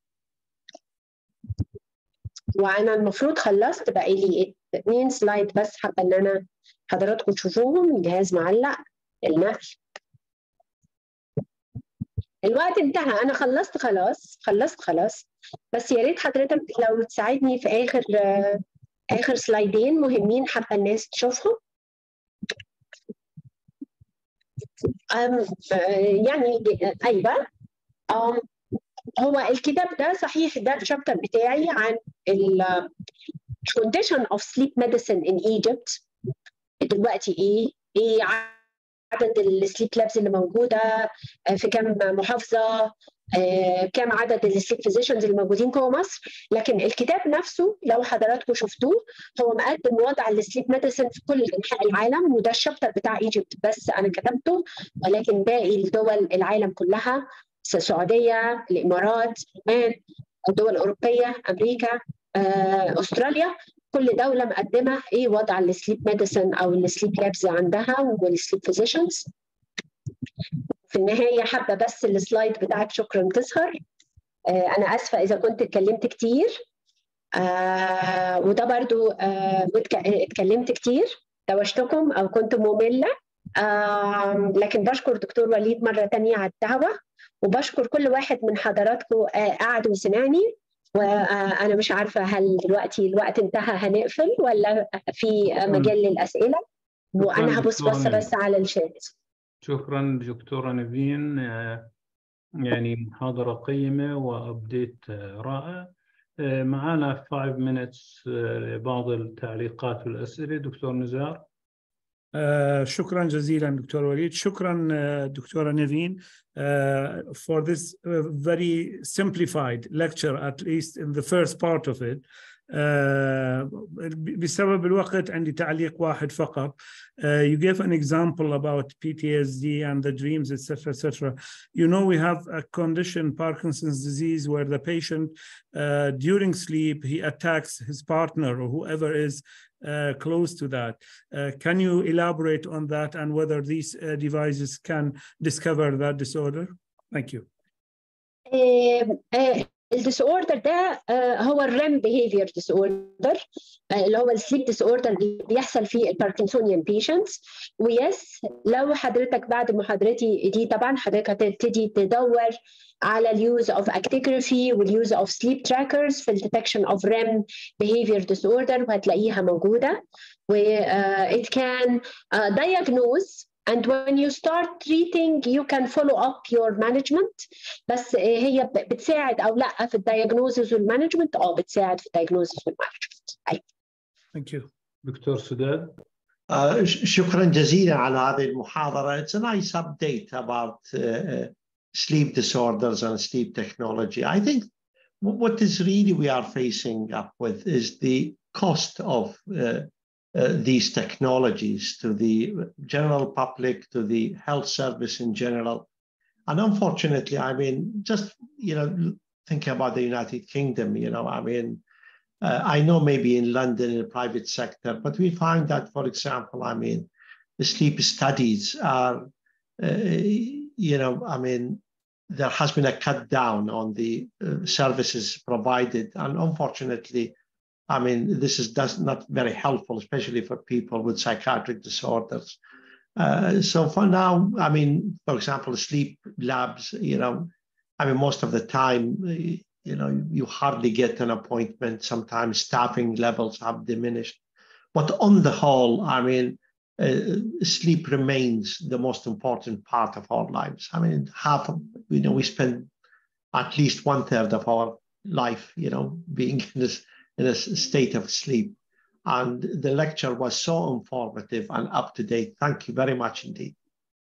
وانا المفروض خلصت بقى لي اثنين سلايد بس حابه ان انا حضراتكم تشوفوهم الجهاز معلق النقل الوقت انتهى انا خلصت خلاص خلصت خلاص بس يا ريت حضرتك لو تساعدني في اخر اخر سلايدين مهمين حابه الناس تشوفهم أم يعني ايوه أم هو الكتاب ده صحيح ده الشابتر بتاعي عن ال condition of sleep medicine in Egypt دلوقتي ايه ايه عدد السليب لابس اللي موجوده في كام محافظه كام عدد السليب فيزيشنز اللي موجودين جوه مصر لكن الكتاب نفسه لو حضراتكم شفتوه هو مقدم وضع السليب ميديسن في كل انحاء العالم وده الشابتر بتاع ايجيبت بس انا كتبته ولكن باقي الدول العالم كلها السعوديه الامارات عمان الدول الاوروبيه امريكا استراليا كل دوله مقدمه ايه وضع السليب ميديسن او السليب لابز عندها والسليب فيزيشنز في النهايه حابه بس السلايد بتاعك شكرا تظهر آه انا اسفه اذا كنت اتكلمت كتير آه وده برضو آه اتكلمت كتير دوشتكم او كنت ممله آه لكن بشكر دكتور وليد مره تانية على الدعوه وبشكر كل واحد من حضراتكم آه قعد وسمعني وانا مش عارفه هل دلوقتي الوقت انتهى هنقفل ولا في مجال للاسئله وانا هبص بس بس على الشات شكرا دكتوره نيفين يعني محاضره قيمه وابديت رائع معنا 5 minutes بعض التعليقات والاسئله دكتور نزار Uh, شكرا جزيلا دكتور وليد شكرا uh, دكتورة نيفين uh, for this very simplified lecture at least in the first part of it بسبب الوقت عندي تعليق واحد فقط you gave an example about PTSD and the dreams etc etc you know we have a condition Parkinson's disease where the patient during sleep he attacks his partner or whoever is uh, close to that. Uh, can you elaborate on that and whether these uh, devices can discover that disorder? Thank you. الديس اوردر ده هو الريم بيهيفير ديس اوردر اللي هو السليب ديس اوردر اللي بيحصل في الباركنسونيان بيشنتس ويس لو حضرتك بعد محاضرتي دي طبعا حضرتك هتبتدي تدور على اليوز اوف اكتيجرافي واليوز اوف سليب تراكرز في الديتكشن اوف ريم بيهيفير ديس اوردر وهتلاقيها موجوده و uh, it can uh, diagnose and when you start treating you can follow up your management بس هي بتساعد او لا في الدايجنوزز والمانجمنت اه بتساعد في الدايجنوزز والمانجمنت ايوه Thank you. دكتور سداد Uh, شكرا جزيلا على هذه المحاضرة. It's a nice update about uh, sleep disorders and sleep technology. I think what is really we are facing up with is the cost of uh, uh, these technologies to the general public, to the health service in general. And unfortunately, I mean, just, you know, thinking about the United Kingdom, you know, I mean, uh, I know maybe in London in the private sector, but we find that, for example, I mean, the sleep studies are, uh, you know, I mean, there has been a cut down on the uh, services provided. And unfortunately, I mean, this is does not very helpful, especially for people with psychiatric disorders. Uh, so for now, I mean, for example, sleep labs, you know, I mean, most of the time, you know, you hardly get an appointment. Sometimes staffing levels have diminished. But on the whole, I mean, uh, sleep remains the most important part of our lives. I mean, half of, you know, we spend at least one third of our life, you know, being in this in a state of sleep. And the lecture was so informative and up to date. Thank you very much indeed.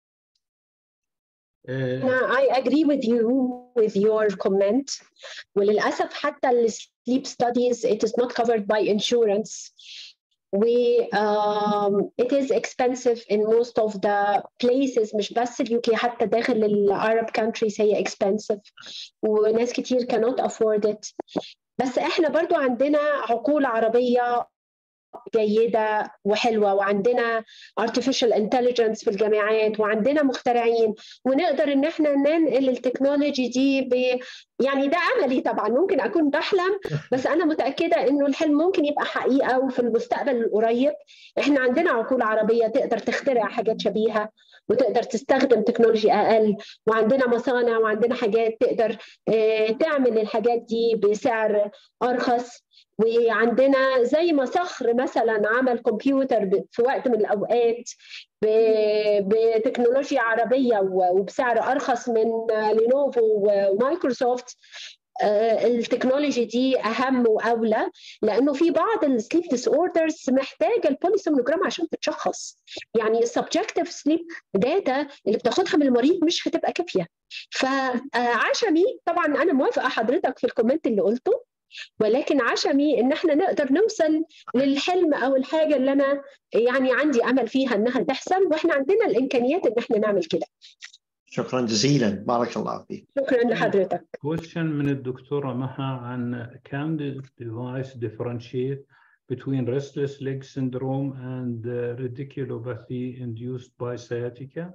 I agree with you with your comment. وللأسف حتى السليب studies it is not covered by insurance. We um, it is expensive in most of the places مش بس ال UK حتى داخل ال Arab countries هي expensive وناس كتير cannot afford it. بس احنا برضو عندنا عقول عربية جيدة وحلوة وعندنا artificial intelligence في الجامعات وعندنا مخترعين ونقدر ان احنا ننقل التكنولوجي دي ب يعني ده املي طبعا ممكن اكون بحلم بس انا متاكده انه الحلم ممكن يبقى حقيقه وفي المستقبل القريب احنا عندنا عقول عربيه تقدر تخترع حاجات شبيهه وتقدر تستخدم تكنولوجي اقل وعندنا مصانع وعندنا حاجات تقدر تعمل الحاجات دي بسعر ارخص وعندنا زي ما صخر مثلا عمل كمبيوتر في وقت من الاوقات بتكنولوجيا عربيه وبسعر ارخص من لينوفو ومايكروسوفت التكنولوجي دي اهم واولى لانه في بعض السليب ديس اوردرز محتاجه البوليسومنوجرام عشان تتشخص يعني السبجكتيف سليب داتا اللي بتاخدها من المريض مش هتبقى كافيه فعشمي طبعا انا موافقه حضرتك في الكومنت اللي قلته ولكن عشمي ان احنا نقدر نوصل للحلم او الحاجه اللي انا يعني عندي امل فيها انها تحصل واحنا عندنا الامكانيات ان احنا نعمل كده شكرا جزيلا بارك الله فيك شكرا لحضرتك question من الدكتورة مها عن can the device differentiate between restless leg syndrome and radiculopathy induced by sciatica?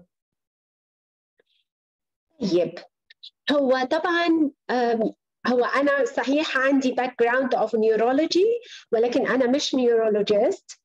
طيب هو طبعا هو انا صحيح عندي باك جراوند اوف نيورولوجي ولكن انا مش نيورولوجيست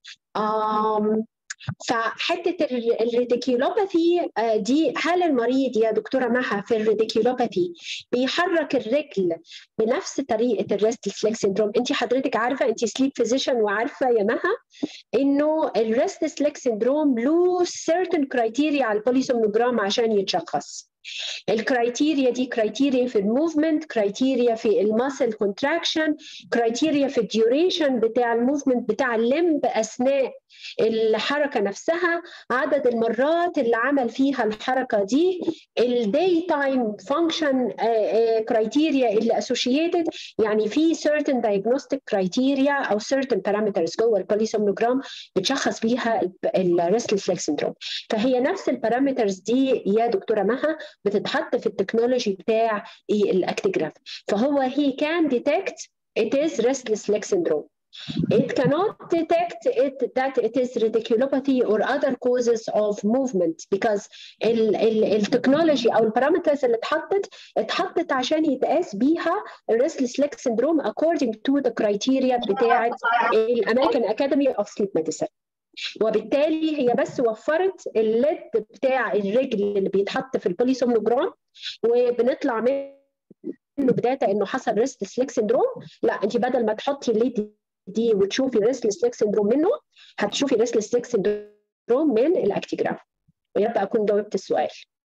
فحته الريديكيولوباثي دي هل المريض يا دكتوره مها في الريديكيولوباثي بيحرك الرجل بنفس طريقه الريستلس ليج سيندروم انت حضرتك عارفه انت سليب فيزيشن وعارفه يا مها انه الريستلس ليج سيندروم له سيرتن كرايتيريا على البوليسومنوجرام عشان يتشخص الكرايتيريا دي كرايتيريا في الموفمنت كرايتيريا في الماسل كونتراكشن كرايتيريا في الديوريشن بتاع الموفمنت بتاع الليمب اثناء الحركه نفسها عدد المرات اللي عمل فيها الحركه دي الداي تايم فانكشن كرايتيريا اللي اسوشيتد يعني في certain diagnostic criteria او certain parameters جوه البوليسومنوجرام بتشخص بيها الريستلس ليج سيندروم فهي نفس البارامترز دي يا دكتوره مها بتتحط في التكنولوجي بتاع الاكتيجراف فهو he can detect it is restless leg syndrome It cannot detect it that it is radiculopathy or other causes of movement because التكنولوجي او البارامترز اللي اتحطت اتحطت عشان يتقاس بيها الريسلس ليج سندروم according to the criteria بتاعه الامريكان اكاديمي اوف سليب ميديسن وبالتالي هي بس وفرت الليد بتاع الرجل اللي بيتحط في البوليسومنوجرام وبنطلع منه بداتا انه حصل ريستلس ليك سندروم لا انت بدل ما تحطي الليد دي وتشوفي ريستلس ليك سندروم منه هتشوفي ريستلس ليك سندروم من الاكتيجراف ويا رب اكون جاوبت السؤال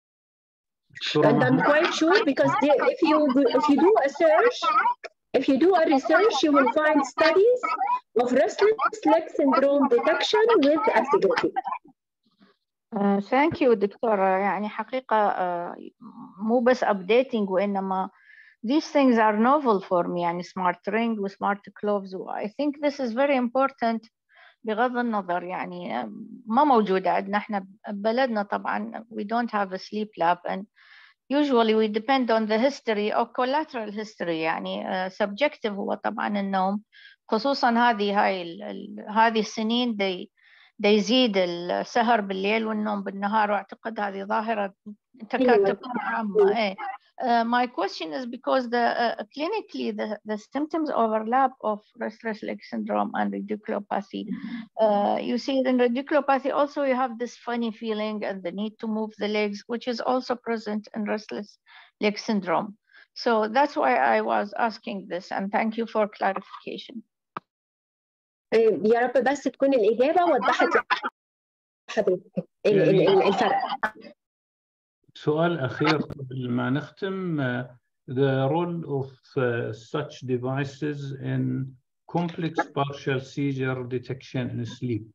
and I'm quite sure because they, if you if you do a search if you do a research you will find studies of restless leg syndrome detection with actigraphy ثانك uh, يو دكتورة يعني حقيقة uh, مو بس updating وإنما these things are novel for me يعني smart ring و smart clothes I think this is very important بغض النظر يعني ما موجودة عندنا احنا ببلدنا طبعا we don't have a sleep lab and usually we depend on the history or collateral history يعني uh, subjective هو طبعا النوم خصوصا هذه هاي ال ال هذه السنين دي دي يزيد السهر بالليل والنوم بالنهار واعتقد هذه ظاهرة تكاد تكون عامة ايه Uh, my question is because the uh, clinically the, the symptoms overlap of restless leg syndrome and radiculopathy. Uh, you see in radiculopathy also you have this funny feeling and the need to move the legs, which is also present in restless leg syndrome. So that's why I was asking this and thank you for clarification. يا رب بس تكون الإجابة وضحت حضرتك الفرق. سؤال أخير قبل ما نختم the role of uh, such devices in complex partial seizure detection in sleep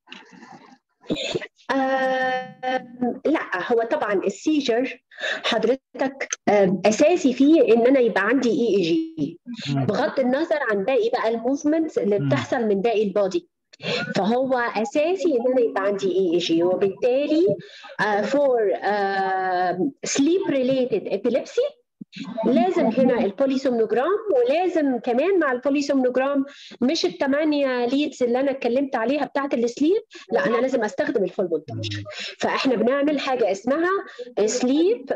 آه لا هو طبعا السيجر حضرتك آه اساسي فيه ان انا يبقى عندي اي اي جي بغض النظر عن باقي بقى الموفمنت اللي بتحصل من باقي البودي فهو اساسي ان انا يبقى عندي اي اي جي وبالتالي فور سليب ريليتد ابيليبسي لازم هنا البوليسومنوجرام ولازم كمان مع البوليسومنوجرام مش الثمانيه ليدز اللي انا اتكلمت عليها بتاعت السليب لا انا لازم استخدم الفول مونتاج فاحنا بنعمل حاجه اسمها سليب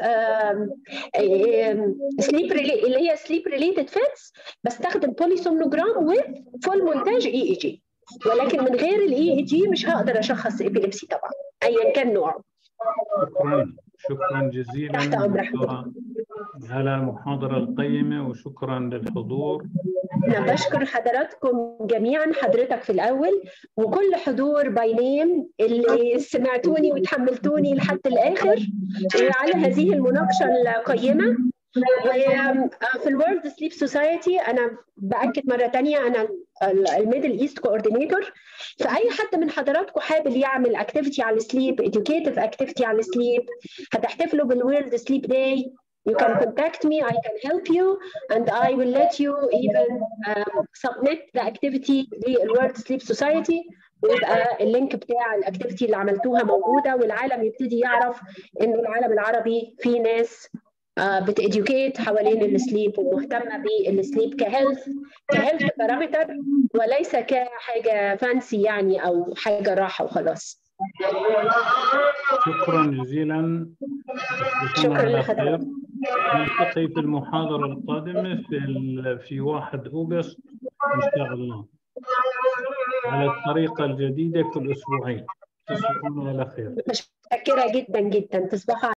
سليب اللي هي سليب ريليتد فيتس بستخدم بوليسومنوجرام وفول مونتاج اي اي جي ولكن من غير الاي اي جي مش هقدر اشخص ابيليبسي طبعا ايا كان نوعه شكرا شكرا جزيلا تحت أمر دكتورة على المحاضرة القيمة وشكرا للحضور أنا بشكر حضراتكم جميعا حضرتك في الأول وكل حضور باي نيم اللي سمعتوني وتحملتوني لحد الآخر وعلى هذه المناقشة القيمة وفي الورلد سليب سوسايتي انا باكد مره تانية انا الميدل ايست كوردينيتور فاي حد من حضراتكم حابب يعمل اكتيفيتي على السليب educative اكتيفيتي على السليب هتحتفلوا بالورلد سليب داي You can contact me, I can help you, and I will let you even um, submit the activity للورد سليب سوسايتي ويبقى اللينك بتاع الاكتيفيتي اللي عملتوها موجوده والعالم يبتدي يعرف انه العالم العربي فيه ناس بتeducate حوالين السليب ومهتمه بالسليب كهيلث كهيلث بارامتر وليس كحاجه فانسي يعني او حاجه راحه وخلاص شكرا جزيلا شكرا على خير. لحضرتك نلتقي في المحاضرة القادمة في ال... في 1 أوغست إن شاء الله على الطريقة الجديدة كل أسبوعين تصبحون على خير متشكره جدا جدا تصبحوا